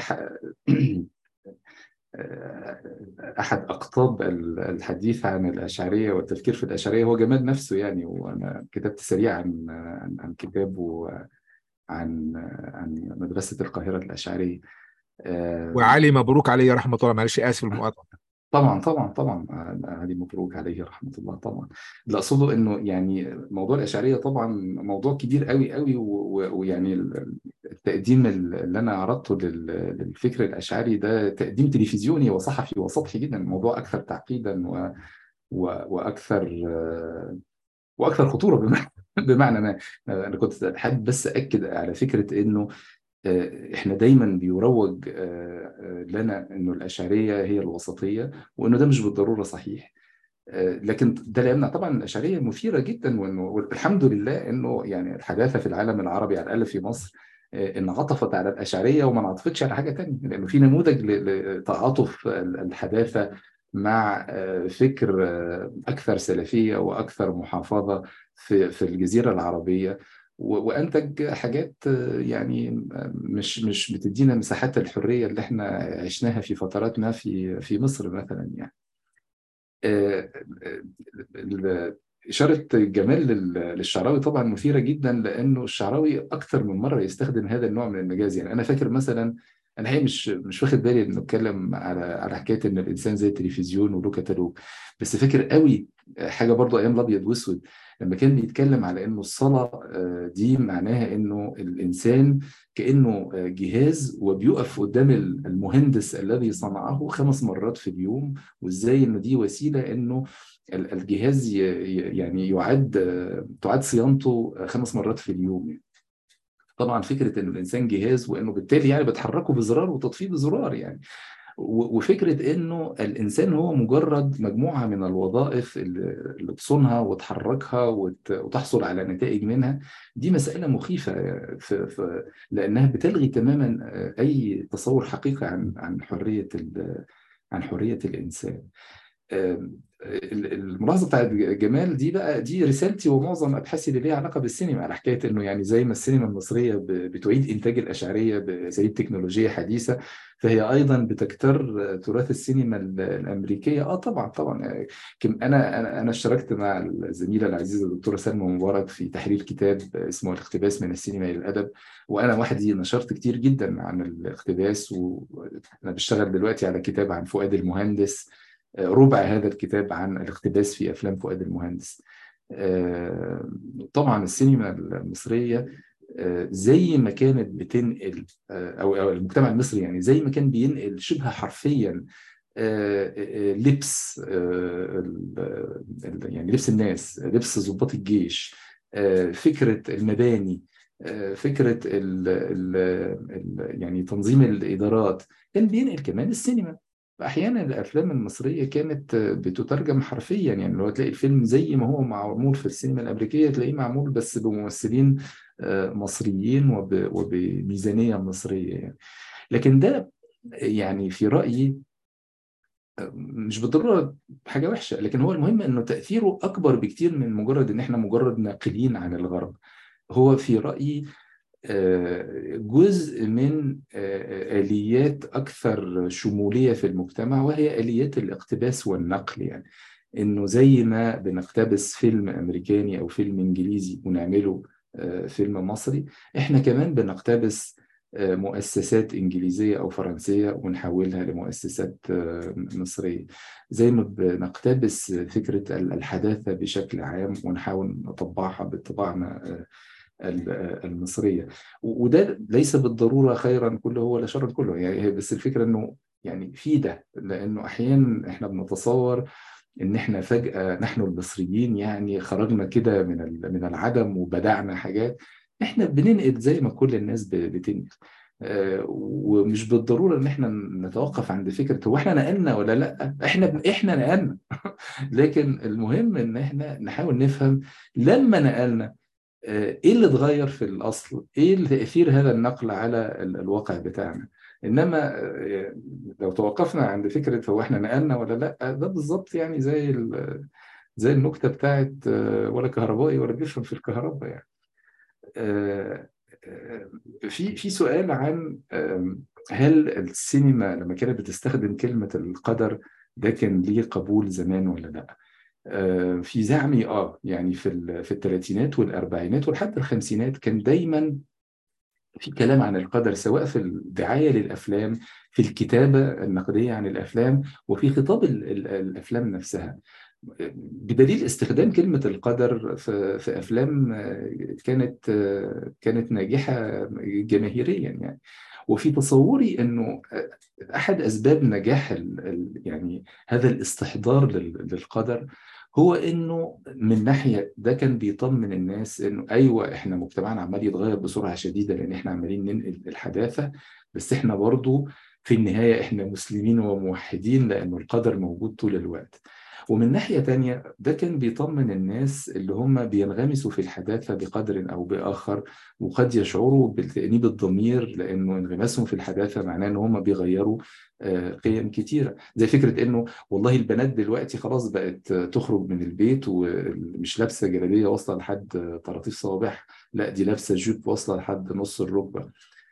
احد اقطاب الحديث عن الاشعريه والتفكير في الاشعريه هو جمال نفسه يعني وانا كتبت سريع عن عن كتابه عن عن مدرسه القاهره الاشعريه وعلي مبروك عليه رحمه الله معلش اسف المقاطعه طبعا طبعا طبعا علي مبروك عليه رحمه الله طبعا اللي اقصده انه يعني موضوع الاشعريه طبعا موضوع كبير قوي قوي ويعني التقديم اللي انا عرضته للفكر الاشعري ده تقديم تلفزيوني وصحفي وسطحي جدا الموضوع اكثر تعقيدا و... و... واكثر واكثر خطوره بمعنى بمعنى ما انا كنت حابب بس اكد على فكره انه احنا دايما بيروج لنا انه الاشعريه هي الوسطيه وانه ده مش بالضروره صحيح لكن ده لا يمنع طبعا الاشعريه مثيره جدا وانه الحمد لله انه يعني الحداثه في العالم العربي على الاقل في مصر ان عطفت على الاشعريه وما انعطفتش على حاجه ثانيه لانه في نموذج لتعاطف الحداثه مع فكر اكثر سلفيه واكثر محافظه في في الجزيره العربيه وانتج حاجات يعني مش مش بتدينا مساحات الحريه اللي احنا عشناها في فترات ما في في مصر مثلا يعني إشارة جمال للشعراوي طبعا مثيرة جدا لأنه الشعراوي أكثر من مرة يستخدم هذا النوع من المجاز يعني أنا فاكر مثلا أنا هي مش مش واخد بالي إنه اتكلم على على حكاية إن الإنسان زي التلفزيون وله كتالوج بس فاكر قوي حاجة برضو أيام الأبيض وأسود لما كان بيتكلم على انه الصلاه دي معناها انه الانسان كانه جهاز وبيقف قدام المهندس الذي صنعه خمس مرات في اليوم وازاي انه دي وسيله انه الجهاز يعني يعد تعاد صيانته خمس مرات في اليوم يعني. طبعا فكره انه الانسان جهاز وانه بالتالي يعني بتحركه بزرار وتطفيه بزرار يعني وفكره انه الانسان هو مجرد مجموعه من الوظائف اللي تصونها وتحركها وتحصل على نتائج منها دي مساله مخيفه في في لانها بتلغي تماما اي تصور حقيقي عن عن حريه عن حريه الانسان الملاحظه بتاعت جمال دي بقى دي رسالتي ومعظم ابحاثي اللي ليها علاقه بالسينما على حكايه انه يعني زي ما السينما المصريه بتعيد انتاج الاشعريه باساليب تكنولوجيه حديثه فهي ايضا بتكتر تراث السينما الامريكيه اه طبعا طبعا انا انا انا اشتركت مع الزميله العزيزه الدكتوره سلمى مبارك في تحرير كتاب اسمه الاقتباس من السينما الى الادب وانا وحدي نشرت كتير جدا عن الاقتباس وانا بشتغل دلوقتي على كتاب عن فؤاد المهندس ربع هذا الكتاب عن الاقتباس في افلام فؤاد المهندس طبعا السينما المصريه زي ما كانت بتنقل او المجتمع المصري يعني زي ما كان بينقل شبه حرفيا لبس يعني لبس الناس لبس ضباط الجيش فكره المباني فكره ال ال يعني تنظيم الادارات كان بينقل كمان السينما احيانا الافلام المصريه كانت بتترجم حرفيا يعني لو تلاقي الفيلم زي ما هو معمول في السينما الامريكيه تلاقيه معمول بس بممثلين مصريين وبميزانيه مصريه يعني لكن ده يعني في رايي مش بالضروره حاجه وحشه لكن هو المهم انه تاثيره اكبر بكتير من مجرد ان احنا مجرد ناقلين عن الغرب هو في رايي جزء من آليات أكثر شمولية في المجتمع وهي آليات الاقتباس والنقل يعني إنه زي ما بنقتبس فيلم أمريكاني أو فيلم إنجليزي ونعمله فيلم مصري إحنا كمان بنقتبس مؤسسات إنجليزية أو فرنسية ونحولها لمؤسسات مصرية زي ما بنقتبس فكرة الحداثة بشكل عام ونحاول نطبعها بطباعنا المصرية وده ليس بالضرورة خيرا كله ولا شرا كله يعني بس الفكرة أنه يعني في ده لأنه أحيانا إحنا بنتصور ان احنا فجاه نحن المصريين يعني خرجنا كده من من العدم وبدعنا حاجات احنا بننقل زي ما كل الناس بتنقل ومش بالضروره ان احنا نتوقف عند فكره هو احنا نقلنا ولا لا احنا احنا نقلنا لكن المهم ان احنا نحاول نفهم لما نقلنا ايه اللي اتغير في الاصل ايه تاثير هذا النقل على الواقع بتاعنا انما لو توقفنا عند فكره هو احنا نقلنا ولا لا ده بالظبط يعني زي زي النكته بتاعت ولا كهربائي ولا بيفهم في الكهرباء يعني في في سؤال عن هل السينما لما كانت بتستخدم كلمه القدر ده كان ليه قبول زمان ولا لا؟ في زعمي اه يعني في في الثلاثينات والاربعينات ولحد الخمسينات كان دايما في كلام عن القدر سواء في الدعايه للافلام في الكتابه النقديه عن الافلام وفي خطاب الافلام نفسها بدليل استخدام كلمة القدر في, في أفلام كانت كانت ناجحة جماهيريا يعني وفي تصوري أنه أحد أسباب نجاح يعني هذا الاستحضار للقدر هو انه من ناحيه ده كان بيطمن الناس انه ايوه احنا مجتمعنا عمال يتغير بسرعه شديده لان احنا عمالين ننقل الحداثه بس احنا برضو في النهايه احنا مسلمين وموحدين لانه القدر موجود طول الوقت. ومن ناحية تانية ده كان بيطمن الناس اللي هم بينغمسوا في الحداثة بقدر أو بآخر وقد يشعروا بتأنيب الضمير لأنه انغماسهم في الحداثة معناه إن هم بيغيروا قيم كتيرة زي فكرة إنه والله البنات دلوقتي خلاص بقت تخرج من البيت ومش لابسة جلابية واصلة لحد طراطيف صوابعها لا دي لابسة جوب واصلة لحد نص الركبة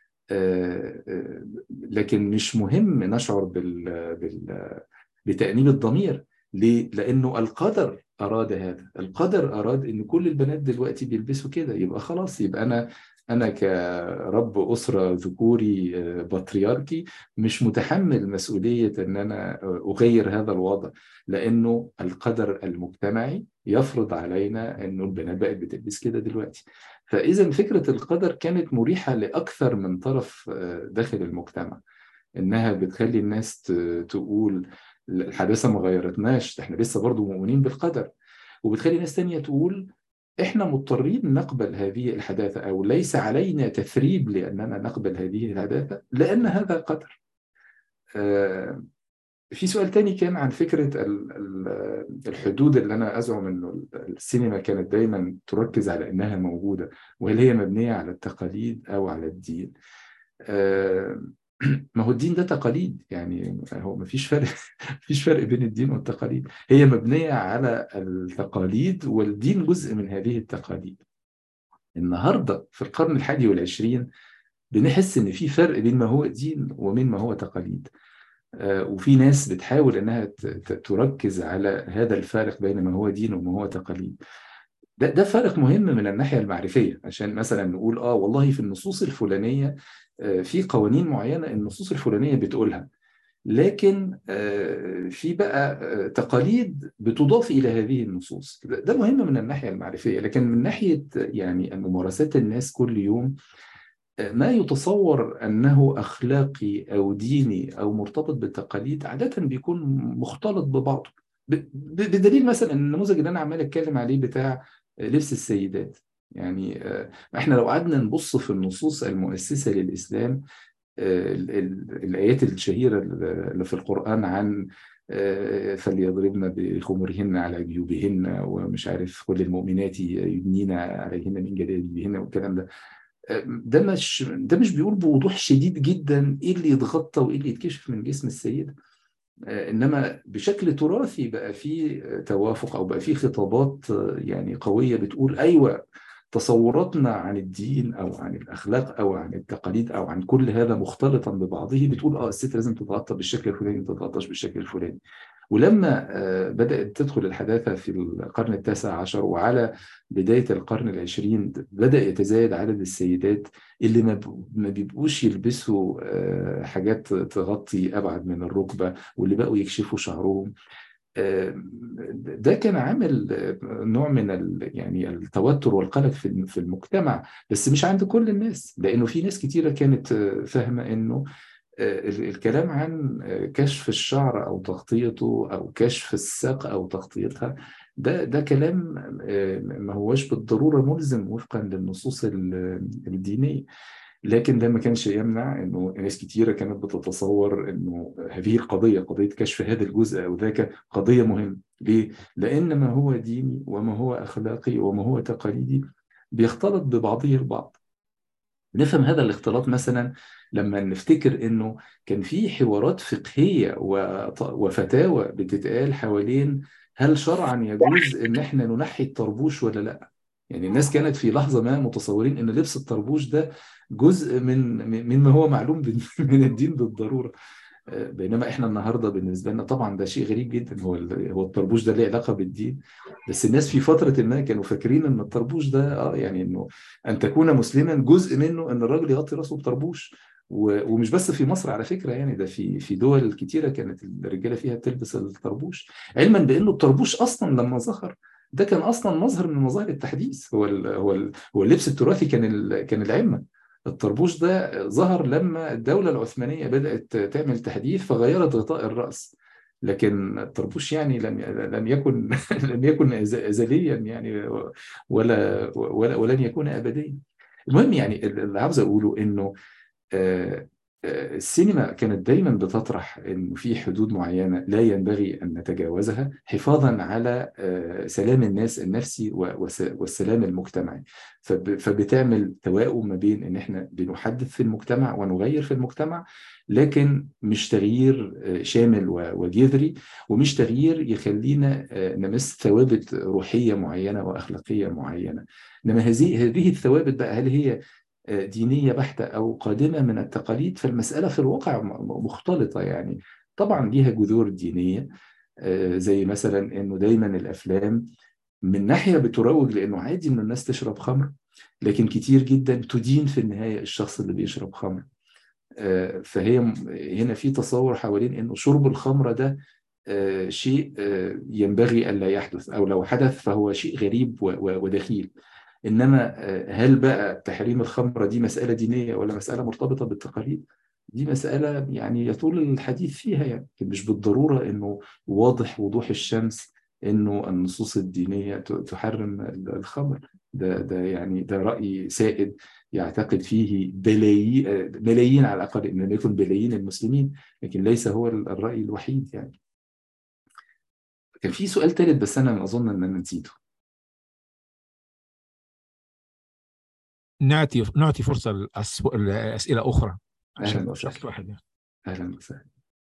لكن مش مهم نشعر بال... بال... بتأنيب الضمير ليه؟ لأنه القدر أراد هذا القدر أراد أن كل البنات دلوقتي بيلبسوا كده يبقى خلاص يبقى أنا أنا كرب أسرة ذكوري بطريركي مش متحمل مسؤولية أن أنا أغير هذا الوضع لأنه القدر المجتمعي يفرض علينا أنه البنات بقت بتلبس كده دلوقتي فإذا فكرة القدر كانت مريحة لأكثر من طرف داخل المجتمع إنها بتخلي الناس تقول الحادثه ما غيرتناش احنا لسه برضو مؤمنين بالقدر وبتخلي ناس تانية تقول احنا مضطرين نقبل هذه الحداثه او ليس علينا تثريب لاننا نقبل هذه الحداثه لان هذا قدر آه في سؤال تاني كان عن فكرة الحدود اللي أنا أزعم أنه السينما كانت دايما تركز على أنها موجودة وهل هي مبنية على التقاليد أو على الدين آه ما هو الدين ده تقاليد يعني هو ما فيش فرق فيش فرق بين الدين والتقاليد هي مبنية على التقاليد والدين جزء من هذه التقاليد النهاردة في القرن الحادي والعشرين بنحس ان في فرق بين ما هو دين وبين ما هو تقاليد وفي ناس بتحاول انها تركز على هذا الفارق بين ما هو دين وما هو تقاليد ده ده فارق مهم من الناحيه المعرفيه عشان مثلا نقول اه والله في النصوص الفلانيه في قوانين معينه النصوص الفلانيه بتقولها لكن في بقى تقاليد بتضاف الى هذه النصوص ده مهم من الناحيه المعرفيه لكن من ناحيه يعني ممارسات الناس كل يوم ما يتصور انه اخلاقي او ديني او مرتبط بالتقاليد عاده بيكون مختلط ببعضه بدليل مثلا النموذج اللي انا عمال اتكلم عليه بتاع لبس السيدات يعني احنا لو قعدنا نبص في النصوص المؤسسه للاسلام الايات الشهيره اللي في القران عن فليضربن بخمرهن على جيوبهن ومش عارف كل المؤمنات يدنين عليهن من جلابيبهن والكلام ده ده مش ده مش بيقول بوضوح شديد جدا ايه اللي يتغطى وايه اللي يتكشف من جسم السيده انما بشكل تراثي بقى في توافق او بقى في خطابات يعني قويه بتقول ايوه تصوراتنا عن الدين او عن الاخلاق او عن التقاليد او عن كل هذا مختلطا ببعضه بتقول اه الست لازم تتغطى بالشكل الفلاني ما تتغطاش بالشكل الفلاني ولما بدأت تدخل الحداثة في القرن التاسع عشر وعلى بداية القرن العشرين بدأ يتزايد عدد السيدات اللي ما بيبقوش يلبسوا حاجات تغطي أبعد من الركبة واللي بقوا يكشفوا شعرهم ده كان عامل نوع من يعني التوتر والقلق في في المجتمع بس مش عند كل الناس لانه في ناس كتيره كانت فاهمه انه الكلام عن كشف الشعر او تغطيته او كشف الساق او تغطيتها ده ده كلام ما هوش بالضروره ملزم وفقا للنصوص الدينيه لكن ده ما كانش يمنع انه ناس كتيره كانت بتتصور انه هذه القضيه قضيه كشف هذا الجزء او ذاك قضيه مهمه ليه؟ لان ما هو ديني وما هو اخلاقي وما هو تقاليدي بيختلط ببعضه البعض نفهم هذا الاختلاط مثلا لما نفتكر انه كان في حوارات فقهيه وفتاوى بتتقال حوالين هل شرعا يجوز ان احنا ننحي الطربوش ولا لا؟ يعني الناس كانت في لحظه ما متصورين ان لبس الطربوش ده جزء من مما هو معلوم من الدين بالضروره بينما احنا النهارده بالنسبه لنا طبعا ده شيء غريب جدا هو هو الطربوش ده ليه علاقه بالدين بس الناس في فتره ما كانوا فاكرين ان الطربوش ده اه يعني انه ان تكون مسلما جزء منه ان الراجل يغطي راسه بطربوش ومش بس في مصر على فكره يعني ده في في دول كتيره كانت الرجاله فيها تلبس الطربوش علما بانه الطربوش اصلا لما ظهر ده كان اصلا مظهر من مظاهر التحديث هو ال هو ال هو اللبس التراثي كان كان العمه الطربوش ده ظهر لما الدولة العثمانية بدأت تعمل تحديث فغيرت غطاء الرأس لكن الطربوش يعني لم لم يكن لم يكن ازليا يعني ولا ولا ولن يكون ابديا المهم يعني اللي عاوز اقوله انه السينما كانت دايما بتطرح انه في حدود معينه لا ينبغي ان نتجاوزها حفاظا على سلام الناس النفسي والسلام المجتمعي فبتعمل توائم ما بين ان احنا بنحدث في المجتمع ونغير في المجتمع لكن مش تغيير شامل وجذري ومش تغيير يخلينا نمس ثوابت روحيه معينه واخلاقيه معينه انما هذه هذه الثوابت بقى هل هي دينية بحتة أو قادمة من التقاليد فالمسألة في الواقع مختلطة يعني طبعا ليها جذور دينية زي مثلا إنه دايما الأفلام من ناحية بتروج لأنه عادي إن الناس تشرب خمر لكن كتير جدا تدين في النهاية الشخص اللي بيشرب خمر فهي هنا في تصور حوالين إنه شرب الخمرة ده شيء ينبغي ألا يحدث أو لو حدث فهو شيء غريب ودخيل انما هل بقى تحريم الخمره دي مساله دينيه ولا مساله مرتبطه بالتقاليد؟ دي مساله يعني يطول الحديث فيها يعني مش بالضروره انه واضح وضوح الشمس انه النصوص الدينيه تحرم الخمر ده ده يعني ده راي سائد يعتقد فيه بلايين ملايين على الاقل ان لم يكن بلايين المسلمين لكن ليس هو الراي الوحيد يعني كان في سؤال ثالث بس انا اظن ان انا نسيته نعطي نعطي فرصه لاسئله اخرى عشان اهلا مش وسهلا واحد يعني اهلا وسهلا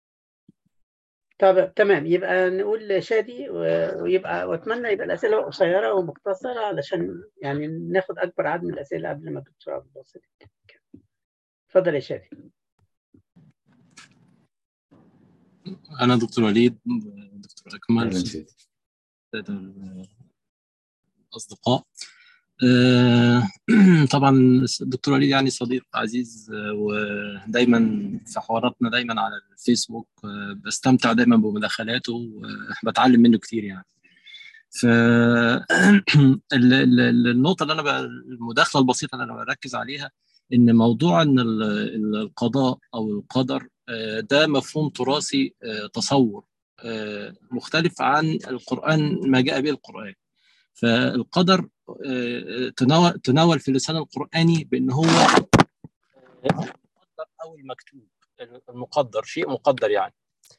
طب تمام يبقى نقول شادي ويبقى واتمنى يبقى الاسئله قصيره ومختصره علشان يعني ناخد اكبر عدد من الاسئله قبل ما الدكتور عبد الباسط اتفضل يا شادي انا دكتور وليد دكتور اكمل اهلا شادي الساده الاصدقاء طبعا الدكتور وليد يعني صديق عزيز ودايما في حواراتنا دايما على الفيسبوك بستمتع دايما بمداخلاته وبتعلم منه كتير يعني ف النقطه اللي انا بقى المداخله البسيطه اللي انا بركز عليها ان موضوع ان القضاء او القدر ده مفهوم تراثي تصور مختلف عن القران ما جاء به القران فالقدر تناول تناول في اللسان القرآني بأن هو المقدر أو المكتوب المقدر شيء مقدر يعني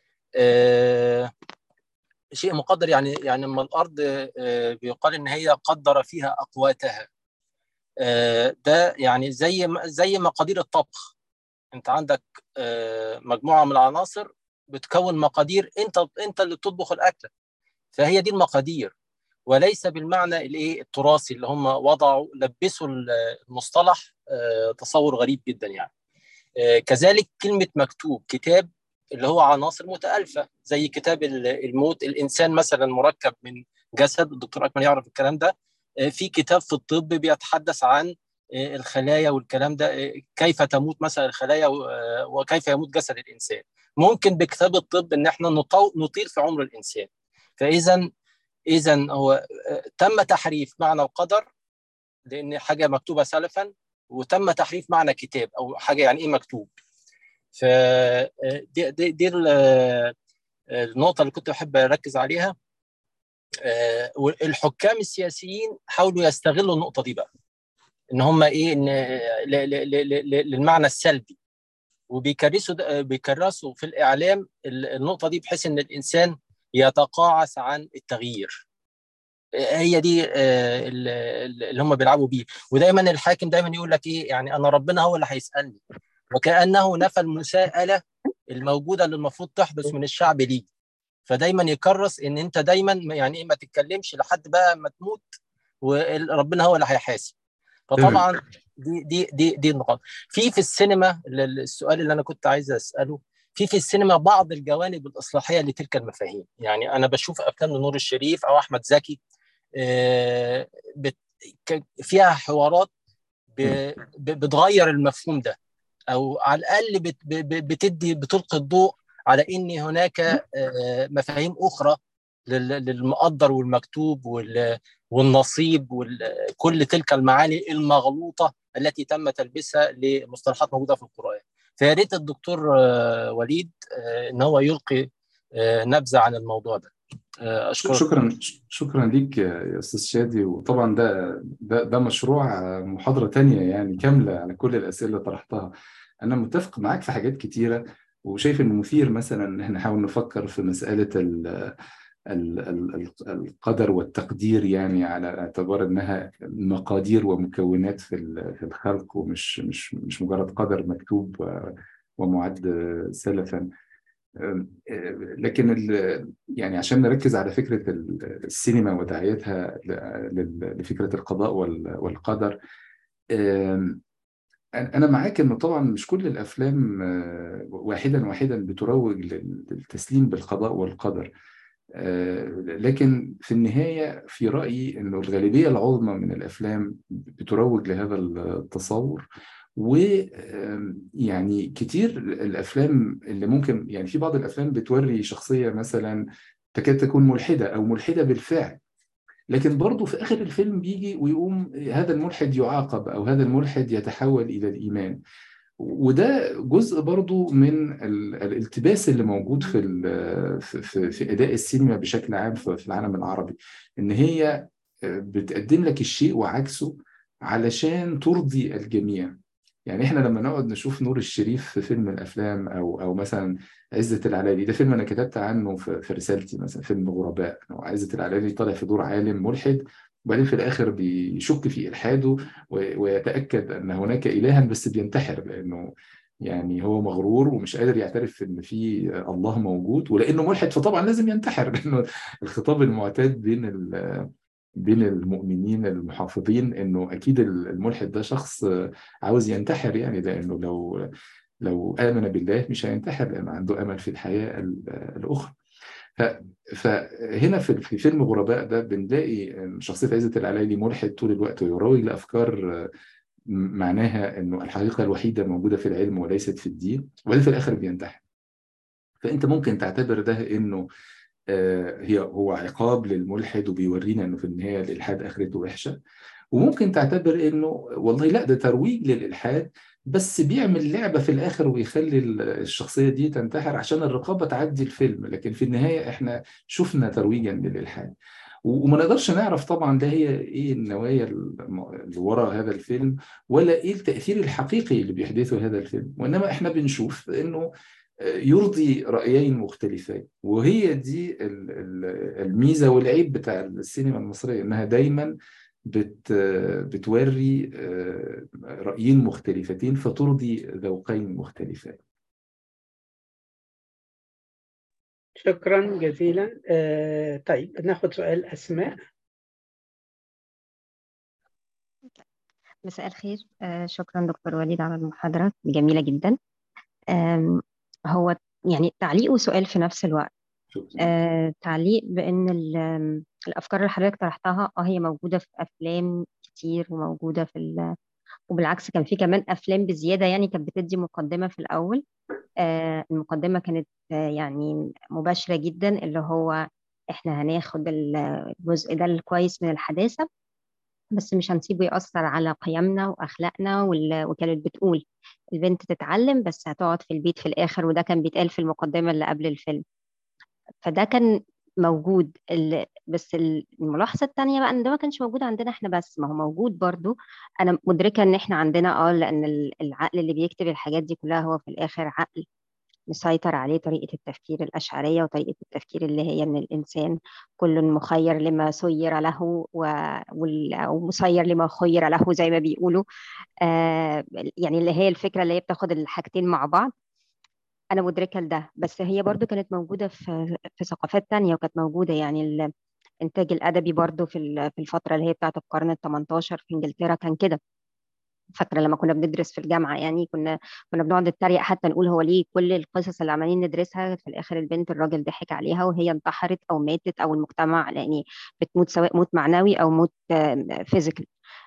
شيء مقدر يعني يعني لما الأرض بيقال إن هي قدر فيها أقواتها ده يعني زي زي مقادير الطبخ أنت عندك مجموعة من العناصر بتكون مقادير أنت أنت اللي بتطبخ الأكلة فهي دي المقادير وليس بالمعنى الايه التراثي اللي هم وضعوا لبسوا المصطلح تصور غريب جدا يعني كذلك كلمه مكتوب كتاب اللي هو عناصر متالفه زي كتاب الموت الانسان مثلا مركب من جسد الدكتور اكمل يعرف الكلام ده في كتاب في الطب بيتحدث عن الخلايا والكلام ده كيف تموت مثلا الخلايا وكيف يموت جسد الانسان ممكن بكتاب الطب ان احنا نطيل في عمر الانسان فاذا اذا هو تم تحريف معنى القدر لان حاجه مكتوبه سلفا وتم تحريف معنى كتاب او حاجه يعني ايه مكتوب ف دي, دي, دي النقطه اللي كنت بحب اركز عليها الحكام السياسيين حاولوا يستغلوا النقطه دي بقى ان هم ايه ان للمعنى السلبي وبيكرسوا بيكرسوا في الاعلام النقطه دي بحيث ان الانسان يتقاعس عن التغيير هي دي اللي هم بيلعبوا بيه ودايما الحاكم دايما يقول لك ايه يعني انا ربنا هو اللي هيسالني وكانه نفى المساءله الموجوده اللي المفروض تحدث من الشعب ليه فدايما يكرس ان انت دايما يعني ايه ما تتكلمش لحد بقى ما تموت وربنا هو اللي هيحاسب فطبعا دي دي دي دي النقاط في في السينما السؤال اللي انا كنت عايز اساله في في السينما بعض الجوانب الاصلاحيه لتلك المفاهيم يعني انا بشوف افلام نور الشريف او احمد زكي فيها حوارات بتغير المفهوم ده او على الاقل بتدي بتلقي الضوء على ان هناك مفاهيم اخرى للمقدر والمكتوب والنصيب وكل تلك المعاني المغلوطه التي تم تلبسها لمصطلحات موجوده في القران فيا ريت الدكتور وليد ان هو يلقي نبذه عن الموضوع ده اشكرك شكرا شكرا ليك يا استاذ شادي وطبعا ده ده ده مشروع محاضره تانية يعني كامله على كل الاسئله اللي طرحتها انا متفق معاك في حاجات كتيره وشايف انه مثير مثلا ان احنا نحاول نفكر في مساله ال القدر والتقدير يعني على اعتبار انها مقادير ومكونات في في الخلق ومش مش مش مجرد قدر مكتوب ومعد سلفا لكن يعني عشان نركز على فكره السينما ودعايتها لفكره القضاء والقدر انا معاك انه طبعا مش كل الافلام واحدا واحدا بتروج للتسليم بالقضاء والقدر لكن في النهاية في رأيي أنه الغالبية العظمى من الأفلام بتروج لهذا التصور ويعني كتير الأفلام اللي ممكن يعني في بعض الأفلام بتوري شخصية مثلا تكاد تكون ملحدة أو ملحدة بالفعل لكن برضه في آخر الفيلم بيجي ويقوم هذا الملحد يعاقب أو هذا الملحد يتحول إلى الإيمان وده جزء برضو من الالتباس اللي موجود في في في اداء السينما بشكل عام في العالم العربي ان هي بتقدم لك الشيء وعكسه علشان ترضي الجميع يعني احنا لما نقعد نشوف نور الشريف في فيلم الافلام او او مثلا عزة العلايلي ده فيلم انا كتبت عنه في, في رسالتي مثلا فيلم غرباء عزة العلايلي طالع في دور عالم ملحد وبعدين في الاخر بيشك في الحاده ويتاكد ان هناك الها بس بينتحر لانه يعني هو مغرور ومش قادر يعترف ان في الله موجود ولانه ملحد فطبعا لازم ينتحر لانه الخطاب المعتاد بين بين المؤمنين المحافظين انه اكيد الملحد ده شخص عاوز ينتحر يعني لانه لو لو امن بالله مش هينتحر لانه عنده امل في الحياه الاخرى فهنا في فيلم غرباء ده بنلاقي شخصية عزة العلايلي ملحد طول الوقت ويروج لأفكار معناها إنه الحقيقة الوحيدة موجودة في العلم وليست في الدين وبعدين في الآخر بينتحر فأنت ممكن تعتبر ده إنه هي هو عقاب للملحد وبيورينا إنه في النهاية الإلحاد آخرته وحشة وممكن تعتبر إنه والله لا ده ترويج للإلحاد بس بيعمل لعبة في الآخر ويخلي الشخصية دي تنتحر عشان الرقابة تعدي الفيلم لكن في النهاية إحنا شفنا ترويجا للإلحاد وما نقدرش نعرف طبعا ده هي ايه النوايا اللي وراء هذا الفيلم ولا ايه التاثير الحقيقي اللي بيحدثه هذا الفيلم وانما احنا بنشوف انه يرضي رايين مختلفين وهي دي الميزه والعيب بتاع السينما المصريه انها دايما بت بتوري رأيين مختلفتين فترضي ذوقين مختلفين شكرا جزيلا آه طيب ناخد سؤال أسماء مساء الخير آه شكرا دكتور وليد على المحاضرة جميلة جدا هو يعني تعليق وسؤال في نفس الوقت شكرا آه، تعليق بأن ال- الأفكار اللي حضرتك طرحتها اه هي موجودة في أفلام كتير وموجودة في ال... وبالعكس كان في كمان أفلام بزيادة يعني كانت بتدي مقدمة في الأول آه، المقدمة كانت آه، يعني مباشرة جدا اللي هو احنا هناخد ال- الجزء ده الكويس من الحداثة بس مش هنسيبه يأثر على قيمنا وأخلاقنا وال- وكانت بتقول البنت تتعلم بس هتقعد في البيت في الآخر وده كان بيتقال في المقدمة اللي قبل الفيلم فده كان موجود ال... بس الملاحظة التانية بقى ان ده ما كانش موجود عندنا احنا بس ما هو موجود برضو انا مدركة ان احنا عندنا اه لان ال- العقل اللي بيكتب الحاجات دي كلها هو في الاخر عقل مسيطر عليه طريقة التفكير الأشعرية وطريقة التفكير اللي هي إن الإنسان كل مخير لما سير له و... وال... أو مسير لما خير له زي ما بيقولوا آه يعني اللي هي الفكرة اللي هي بتاخد الحاجتين مع بعض أنا مدركة لده بس هي برضو كانت موجودة في في ثقافات تانية وكانت موجودة يعني الإنتاج الأدبي برضو في ال- في الفترة اللي هي بتاعت القرن ال 18 في إنجلترا كان كده فاكرة لما كنا بندرس في الجامعة يعني كنا كنا بنقعد نتريق حتى نقول هو ليه كل القصص اللي عمالين ندرسها في الآخر البنت الراجل ضحك عليها وهي انتحرت أو ماتت أو المجتمع يعني بتموت سواء موت معنوي أو موت فيزيكال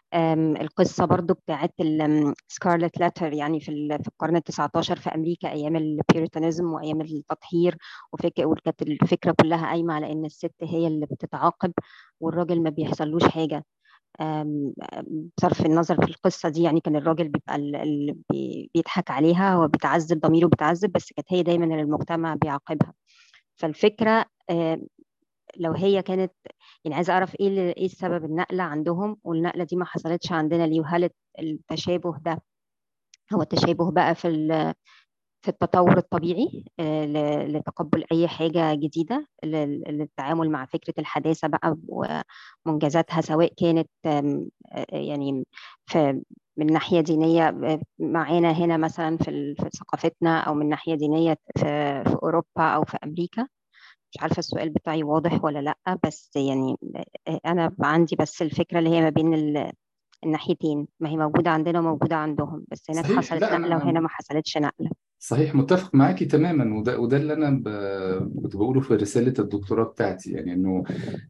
القصة برضو بتاعت سكارلت لاتر يعني في ال- في القرن ال 19 في أمريكا أيام البيوريتانيزم وأيام التطهير وفك- وكانت الفكرة كلها قايمة على إن الست هي اللي بتتعاقب والراجل ما بيحصلوش حاجة آم، آم، بصرف النظر في القصة دي يعني كان الراجل بيبقى ال- اللي بي- بيضحك عليها هو بيتعذب ضميره بيتعذب بس كانت هي دايما اللي المجتمع بيعاقبها فالفكرة آم، لو هي كانت يعني عايزة أعرف إيه اللي- إيه السبب النقلة عندهم والنقلة دي ما حصلتش عندنا ليه وهل التشابه ده هو التشابه بقى في ال- في التطور الطبيعي آه، ل- لتقبل أي حاجة جديدة لل- للتعامل مع فكرة الحداثة بقى ومنجزاتها سواء كانت آم، آه، يعني في من ناحية دينية آه، معانا هنا مثلا في ال- في ثقافتنا أو من ناحية دينية في في أوروبا أو في أمريكا مش عارفة السؤال بتاعي واضح ولا لأ بس يعني آه، أنا عندي بس الفكرة اللي هي ما بين ال- الناحيتين ما هي موجودة عندنا وموجودة عندهم بس هناك صحيح حصلت لا نقلة وهنا أنا ما حصلتش نقلة صحيح متفق معاكي تماما وده وده اللي انا ب- كنت بقوله في رساله الدكتوراه بتاعتي يعني انه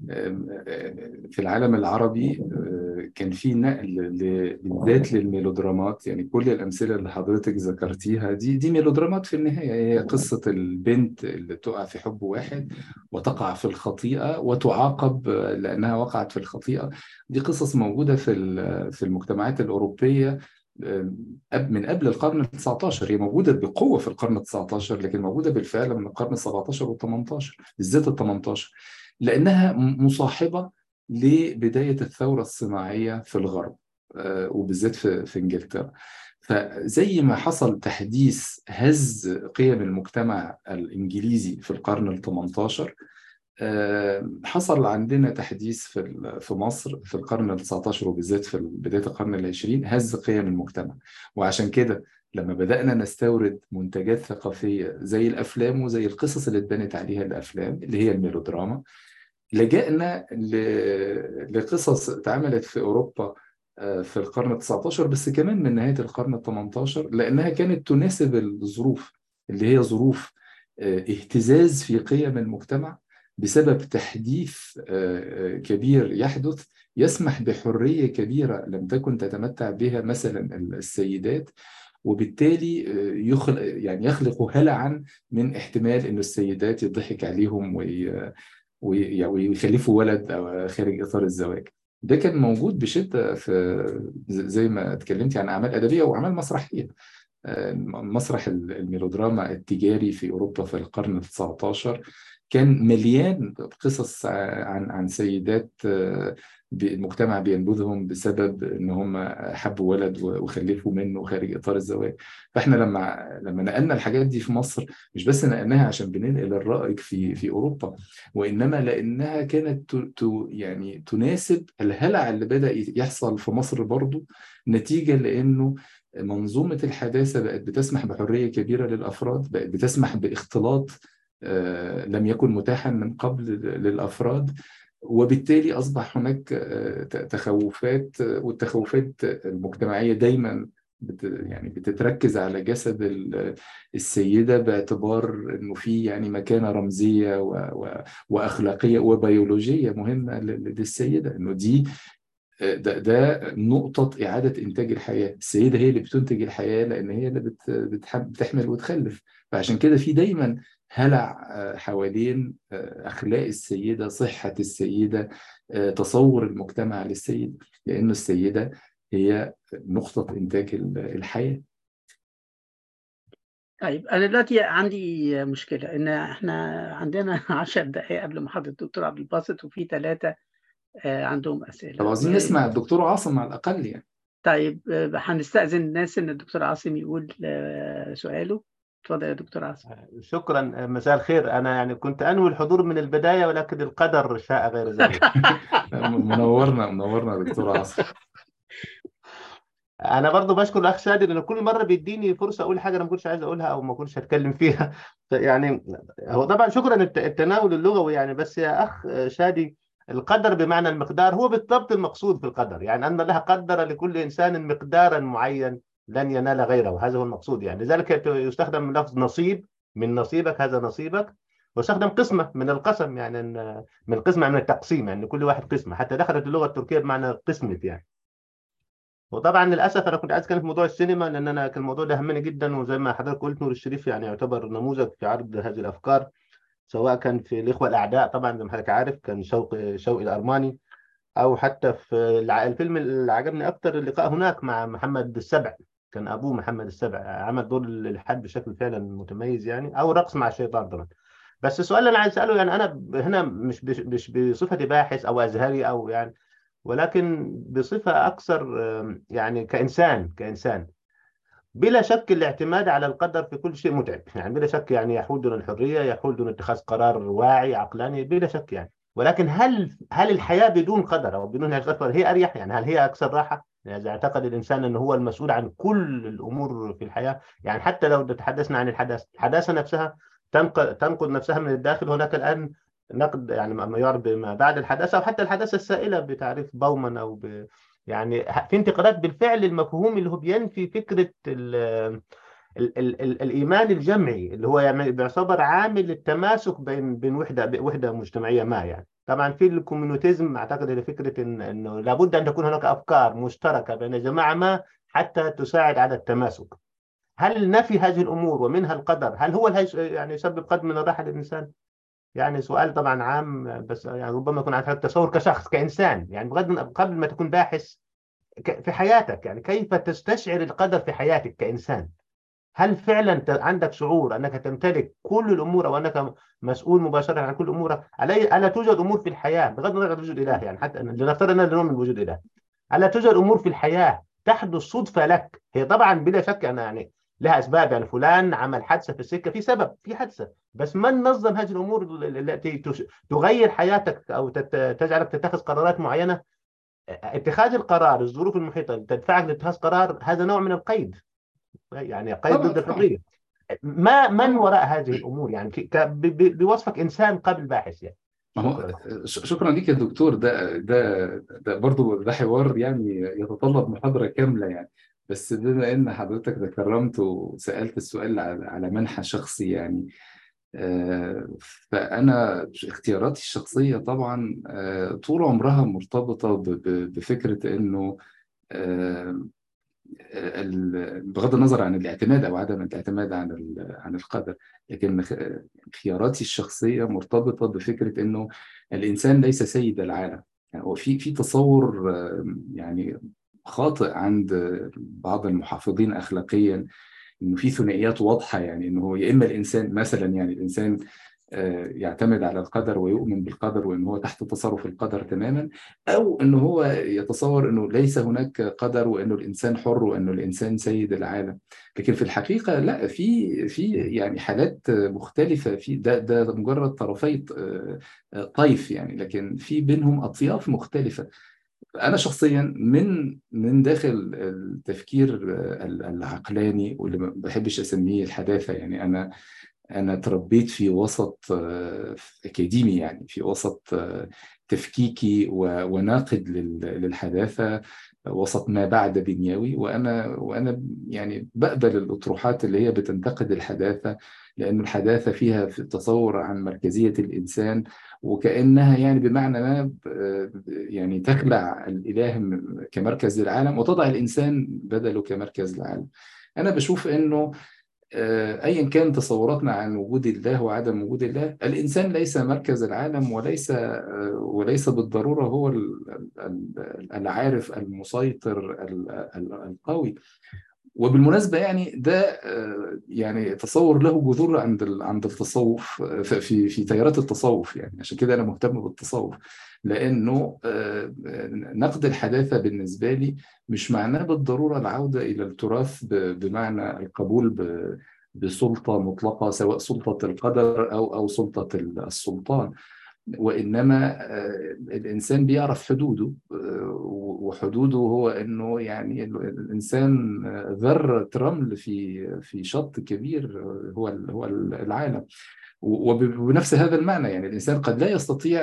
في العالم العربي آه، كان في نقل ل- بالذات للميلودرامات يعني كل الامثله اللي حضرتك ذكرتيها دي دي ميلودرامات في النهايه هي قصه البنت اللي تقع في حب واحد وتقع في الخطيئه وتعاقب لانها وقعت في الخطيئه دي قصص موجوده في ال- في المجتمعات الاوروبيه قبل- من قبل القرن ال 19 هي موجودة بقوة في القرن ال 19 لكن موجودة بالفعل من القرن ال 17 وال 18 بالذات ال 18 لأنها م- مصاحبة لبداية الثورة الصناعية في الغرب آه، وبالذات في في إنجلترا فزي ما حصل تحديث هز قيم المجتمع الإنجليزي في القرن ال 18 آه، حصل عندنا تحديث في ال- في مصر في القرن ال 19 وبالذات في بداية القرن العشرين هز قيم المجتمع وعشان كده لما بدأنا نستورد منتجات ثقافية زي الأفلام وزي القصص اللي اتبنت عليها الأفلام اللي هي الميلودراما لجأنا ل- لقصص اتعملت في أوروبا آه، في القرن ال 19 بس كمان من نهاية القرن ال 18 لأنها كانت تناسب الظروف اللي هي ظروف آه، اهتزاز في قيم المجتمع بسبب تحديث آه، آه، كبير يحدث يسمح بحرية كبيرة لم تكن تتمتع بها مثلا السيدات وبالتالي آه، يخلق يعني يخلق هلعا من احتمال انه السيدات يضحك عليهم وي وي- ويخلفوا ولد أو خارج إطار الزواج ده كان موجود بشدة في زي ما اتكلمتي عن أعمال أدبية وأعمال مسرحية آه، مسرح الميلودراما التجاري في أوروبا في القرن ال 19 كان مليان قصص عن عن سيدات آه، المجتمع بينبذهم بسبب ان هم حبوا ولد وخلفوا منه خارج اطار الزواج فاحنا لما لما نقلنا الحاجات دي في مصر مش بس نقلناها عشان بننقل الرائج في في اوروبا وانما لانها كانت ت- ت- يعني تناسب الهلع اللي بدا يحصل في مصر برضو نتيجه لانه منظومه الحداثه بقت بتسمح بحريه كبيره للافراد بقت بتسمح باختلاط آه، لم يكن متاحا من قبل للافراد وبالتالي اصبح هناك آه، ت- تخوفات آه، والتخوفات المجتمعيه دايما بت يعني بتتركز على جسد ال- السيدة باعتبار إنه في يعني مكانة رمزية و و وأخلاقية وبيولوجية مهمة ل- للسيدة إنه دي ده ده نقطة إعادة إنتاج الحياة، السيدة هي اللي بتنتج الحياة لأن هي اللي بت بتحب بتحمل وتخلف، فعشان كده في دايما هلع آه، حوالين آه، أخلاق السيدة، صحة السيدة، آه، تصور المجتمع للسيدة، لأن السيدة هي نقطة إنتاج ال- الحياة. طيب أنا دلوقتي عندي مشكلة إن إحنا عندنا 10 دقايق قبل محاضرة الدكتور عبد الباسط وفي ثلاثة عندهم طب أسئلة عاوزين نسمع الدكتور عاصم على الأقل يعني. طيب آه، هنستأذن الناس إن الدكتور عاصم يقول آه، سؤاله اتفضل يا دكتور عاصم شكرا مساء الخير انا يعني كنت انوي الحضور من البدايه ولكن القدر شاء غير ذلك منورنا منورنا دكتور عاصم. انا برضو بشكر الاخ شادي لانه كل مره بيديني فرصه اقول حاجه انا ما كنتش عايز اقولها او ما كنتش هتكلم فيها يعني هو طبعا شكرا الت- التناول اللغوي يعني بس يا اخ شادي القدر بمعنى المقدار هو بالضبط المقصود في القدر يعني ان الله قدر لكل انسان مقدارا معين لن ينال غيره هذا هو المقصود يعني لذلك يستخدم لفظ نصيب من نصيبك هذا نصيبك واستخدم قسمه من القسم يعني إن- من القسمه من التقسيم يعني كل واحد قسمه حتى دخلت اللغه التركيه بمعنى قسمه يعني وطبعا للاسف انا كنت عايز اتكلم في موضوع السينما لان انا كان الموضوع ده همني جدا وزي ما حضرتك قلت نور الشريف يعني يعتبر نموذج في عرض هذه الافكار سواء كان في الاخوه الاعداء طبعا زي ما حضرتك عارف كان شوقي شوقي الارماني او حتى في الع- الفيلم اللي عجبني اكتر اللقاء هناك مع محمد السبع كان ابوه محمد السبع عمل دور الالحاد بشكل فعلا متميز يعني او رقص مع الشيطان طبعا بس السؤال اللي انا عايز اساله يعني انا هنا مش بش- مش بصفتي باحث او ازهري او يعني ولكن بصفه اكثر آم، يعني كانسان كانسان بلا شك الاعتماد على القدر في كل شيء متعب يعني بلا شك يعني يحول دون الحريه يحول دون اتخاذ قرار واعي عقلاني بلا شك يعني ولكن هل هل الحياه بدون قدر او بدون هذا القدر هي اريح يعني هل هي اكثر راحه؟ يعني اذا اعتقد الانسان انه هو المسؤول عن كل الامور في الحياه يعني حتى لو تحدثنا عن الحداثه، الحداثه نفسها تنقل تنقل نفسها من الداخل هناك الان نقد يعني ما يعرف بما بعد الحداثه او حتى الحداثه السائله بتعريف بومان او ب يعني في انتقادات بالفعل المفهوم اللي هو بينفي فكره ال ال ال ال الايمان الجمعي اللي هو يعني بيعتبر عامل التماسك بين بين وحده وحده مجتمعيه ما يعني طبعا في الكوميونيتيزم اعتقد الى فكره إن انه لابد ان تكون هناك افكار مشتركه بين جماعه ما حتى تساعد على التماسك هل نفي هذه الامور ومنها القدر هل هو الهي يعني يسبب قد من الراحه للانسان؟ يعني سؤال طبعا عام بس يعني ربما يكون عندك تصور كشخص كانسان يعني بغض من قبل ما تكون باحث في حياتك يعني كيف تستشعر القدر في حياتك كانسان؟ هل فعلا عندك شعور انك تمتلك كل الامور او انك مسؤول مباشره عن كل امورك؟ الا توجد امور في الحياه بغض النظر عن وجود اله يعني حتى لنفترض اننا نؤمن بوجود اله. الا توجد امور في الحياه تحدث صدفه لك؟ هي طبعا بلا شك انا يعني لها اسباب يعني فلان عمل حادثه في السكه في سبب في حادثه بس من نظم هذه الامور التي تغير حياتك او تجعلك تتخذ قرارات معينه اتخاذ القرار الظروف المحيطه تدفعك لاتخاذ قرار هذا نوع من القيد يعني قيد ضد الحريه ما من وراء هذه الامور يعني بوصفك انسان قبل باحث يعني شكرا لك يا دكتور ده ده ده برضه ده حوار يعني يتطلب محاضره كامله يعني بس بما ان حضرتك تكرمت وسالت السؤال على منحى شخصي يعني فانا اختياراتي الشخصيه طبعا طول عمرها مرتبطه بفكره انه بغض النظر عن الاعتماد او عدم الاعتماد عن عن القدر لكن خياراتي الشخصيه مرتبطه بفكره انه الانسان ليس سيد العالم يعني هو في في تصور يعني خاطئ عند بعض المحافظين اخلاقيا انه في ثنائيات واضحه يعني انه هو يا اما الانسان مثلا يعني الانسان يعتمد على القدر ويؤمن بالقدر وان هو تحت تصرف القدر تماما او انه هو يتصور انه ليس هناك قدر وانه الانسان حر وانه الانسان سيد العالم لكن في الحقيقه لا في في يعني حالات مختلفه في ده ده مجرد طرفي طيف يعني لكن في بينهم اطياف مختلفه انا شخصيا من من داخل التفكير العقلاني واللي ما بحبش اسميه الحداثه يعني انا انا تربيت في وسط اكاديمي يعني في وسط تفكيكي وناقد للحداثه وسط ما بعد بنيوي وانا وانا يعني بقبل الاطروحات اللي هي بتنتقد الحداثه لأن الحداثة فيها في تصور عن مركزية الإنسان وكأنها يعني بمعنى ما يعني تخلع الإله كمركز للعالم وتضع الإنسان بدله كمركز للعالم أنا بشوف أنه ايا كان تصوراتنا عن وجود الله وعدم وجود الله الانسان ليس مركز العالم وليس وليس بالضروره هو العارف المسيطر القوي وبالمناسبه يعني ده يعني تصور له جذور عند عند التصوف في في تيارات التصوف يعني عشان كده انا مهتم بالتصوف لانه نقد الحداثه بالنسبه لي مش معناه بالضروره العوده الى التراث بمعنى القبول بسلطه مطلقه سواء سلطه القدر او او سلطه السلطان وانما الانسان بيعرف حدوده وحدوده هو انه يعني الانسان ذره رمل في في شط كبير هو هو العالم وبنفس هذا المعنى يعني الانسان قد لا يستطيع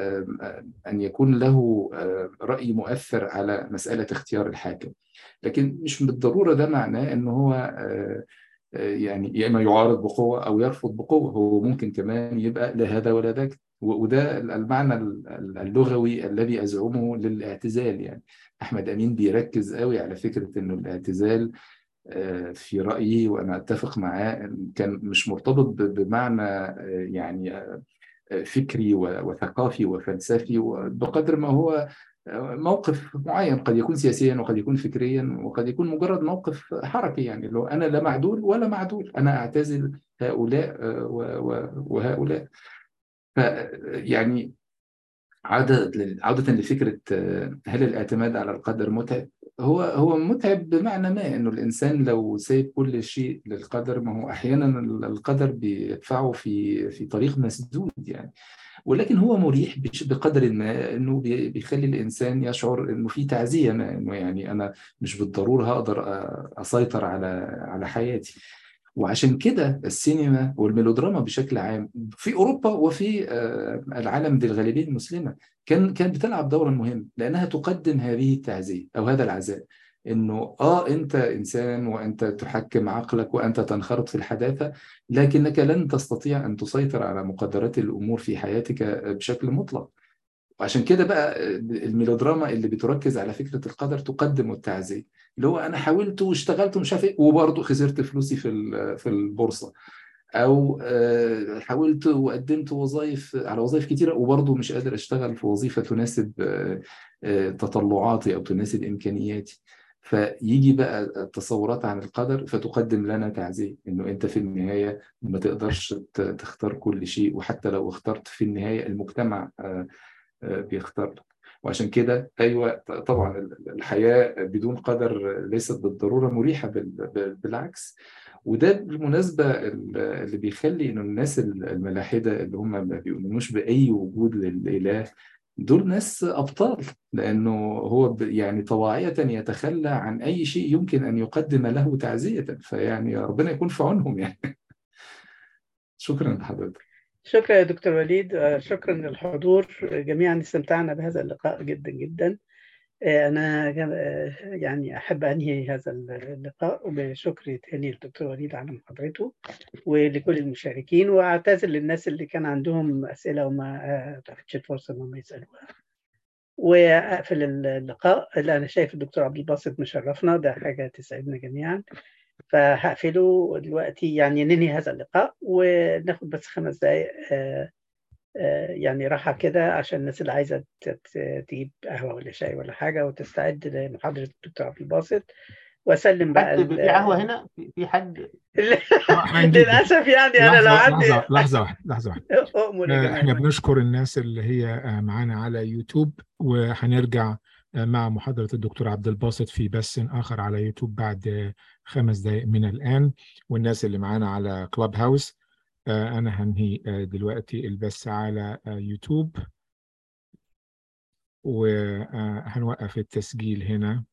ان يكون له راي مؤثر على مساله اختيار الحاكم لكن مش بالضروره ده معناه انه هو يعني يا اما يعارض بقوه او يرفض بقوه هو ممكن كمان يبقى لا هذا ولا ذاك وده المعنى اللغوي الذي ازعمه للاعتزال يعني احمد امين بيركز قوي على فكره انه الاعتزال في رايي وانا اتفق معاه كان مش مرتبط بمعنى يعني فكري وثقافي وفلسفي بقدر ما هو موقف معين قد يكون سياسيا وقد يكون فكريا وقد يكون مجرد موقف حركي يعني لو انا لا معدول ولا معدول انا اعتزل هؤلاء وهؤلاء فيعني عادة عودة لفكرة هل الاعتماد على القدر متعب؟ هو هو متعب بمعنى ما انه الانسان لو سايب كل شيء للقدر ما هو احيانا القدر بيدفعه في في طريق مسدود يعني ولكن هو مريح بقدر ما انه بيخلي الانسان يشعر انه في تعزيه ما انه يعني انا مش بالضروره هقدر اسيطر على على حياتي وعشان كده السينما والميلودراما بشكل عام في اوروبا وفي العالم ذي الغالبيه المسلمه كان كانت بتلعب دورا مهم لانها تقدم هذه التعزيه او هذا العزاء انه اه انت انسان وانت تحكم عقلك وانت تنخرط في الحداثه لكنك لن تستطيع ان تسيطر على مقدرات الامور في حياتك بشكل مطلق وعشان كده بقى الميلودراما اللي بتركز على فكره القدر تقدم التعزيه اللي هو انا حاولت واشتغلت ومش عارف ايه وبرضه خسرت فلوسي في في البورصه او حاولت وقدمت وظائف على وظائف كتيره وبرضه مش قادر اشتغل في وظيفه تناسب تطلعاتي او تناسب امكانياتي فيجي بقى التصورات عن القدر فتقدم لنا تعزيه انه انت في النهايه ما تقدرش تختار كل شيء وحتى لو اخترت في النهايه المجتمع بيختار لك وعشان كده ايوه طبعا الحياه بدون قدر ليست بالضروره مريحه بالعكس وده بالمناسبه اللي بيخلي انه الناس الملاحده اللي هم ما بيؤمنوش باي وجود للاله دول ناس ابطال لانه هو يعني طواعيه يتخلى عن اي شيء يمكن ان يقدم له تعزيه فيعني ربنا يكون في عونهم يعني شكرا لحضرتك شكرا يا دكتور وليد شكرا للحضور جميعا استمتعنا بهذا اللقاء جدا جدا أنا يعني أحب أنهي هذا اللقاء بشكر تاني للدكتور وليد على محاضرته ولكل المشاركين وأعتذر للناس اللي كان عندهم أسئلة وما تاخدش الفرصة إنهم يسألوها وأقفل اللقاء اللي أنا شايف الدكتور عبد الباسط مشرفنا ده حاجة تسعدنا جميعا فهقفله دلوقتي يعني ننهي هذا اللقاء وناخد بس خمس دقايق يعني راحة كده عشان الناس اللي عايزة تجيب قهوة ولا شاي ولا حاجة وتستعد لمحاضرة الدكتور عبد الباسط وأسلم بقى حد في قهوة هنا في حد للأسف يعني أنا لو عندي لحظة لحظة واحدة لحظة واحدة احنا بنشكر الناس اللي هي معانا على يوتيوب وهنرجع مع محاضرة الدكتور عبد الباسط في بث آخر على يوتيوب بعد خمس دقائق من الآن والناس اللي معانا على كلاب هاوس أنا هنهي دلوقتي البث على يوتيوب وهنوقف التسجيل هنا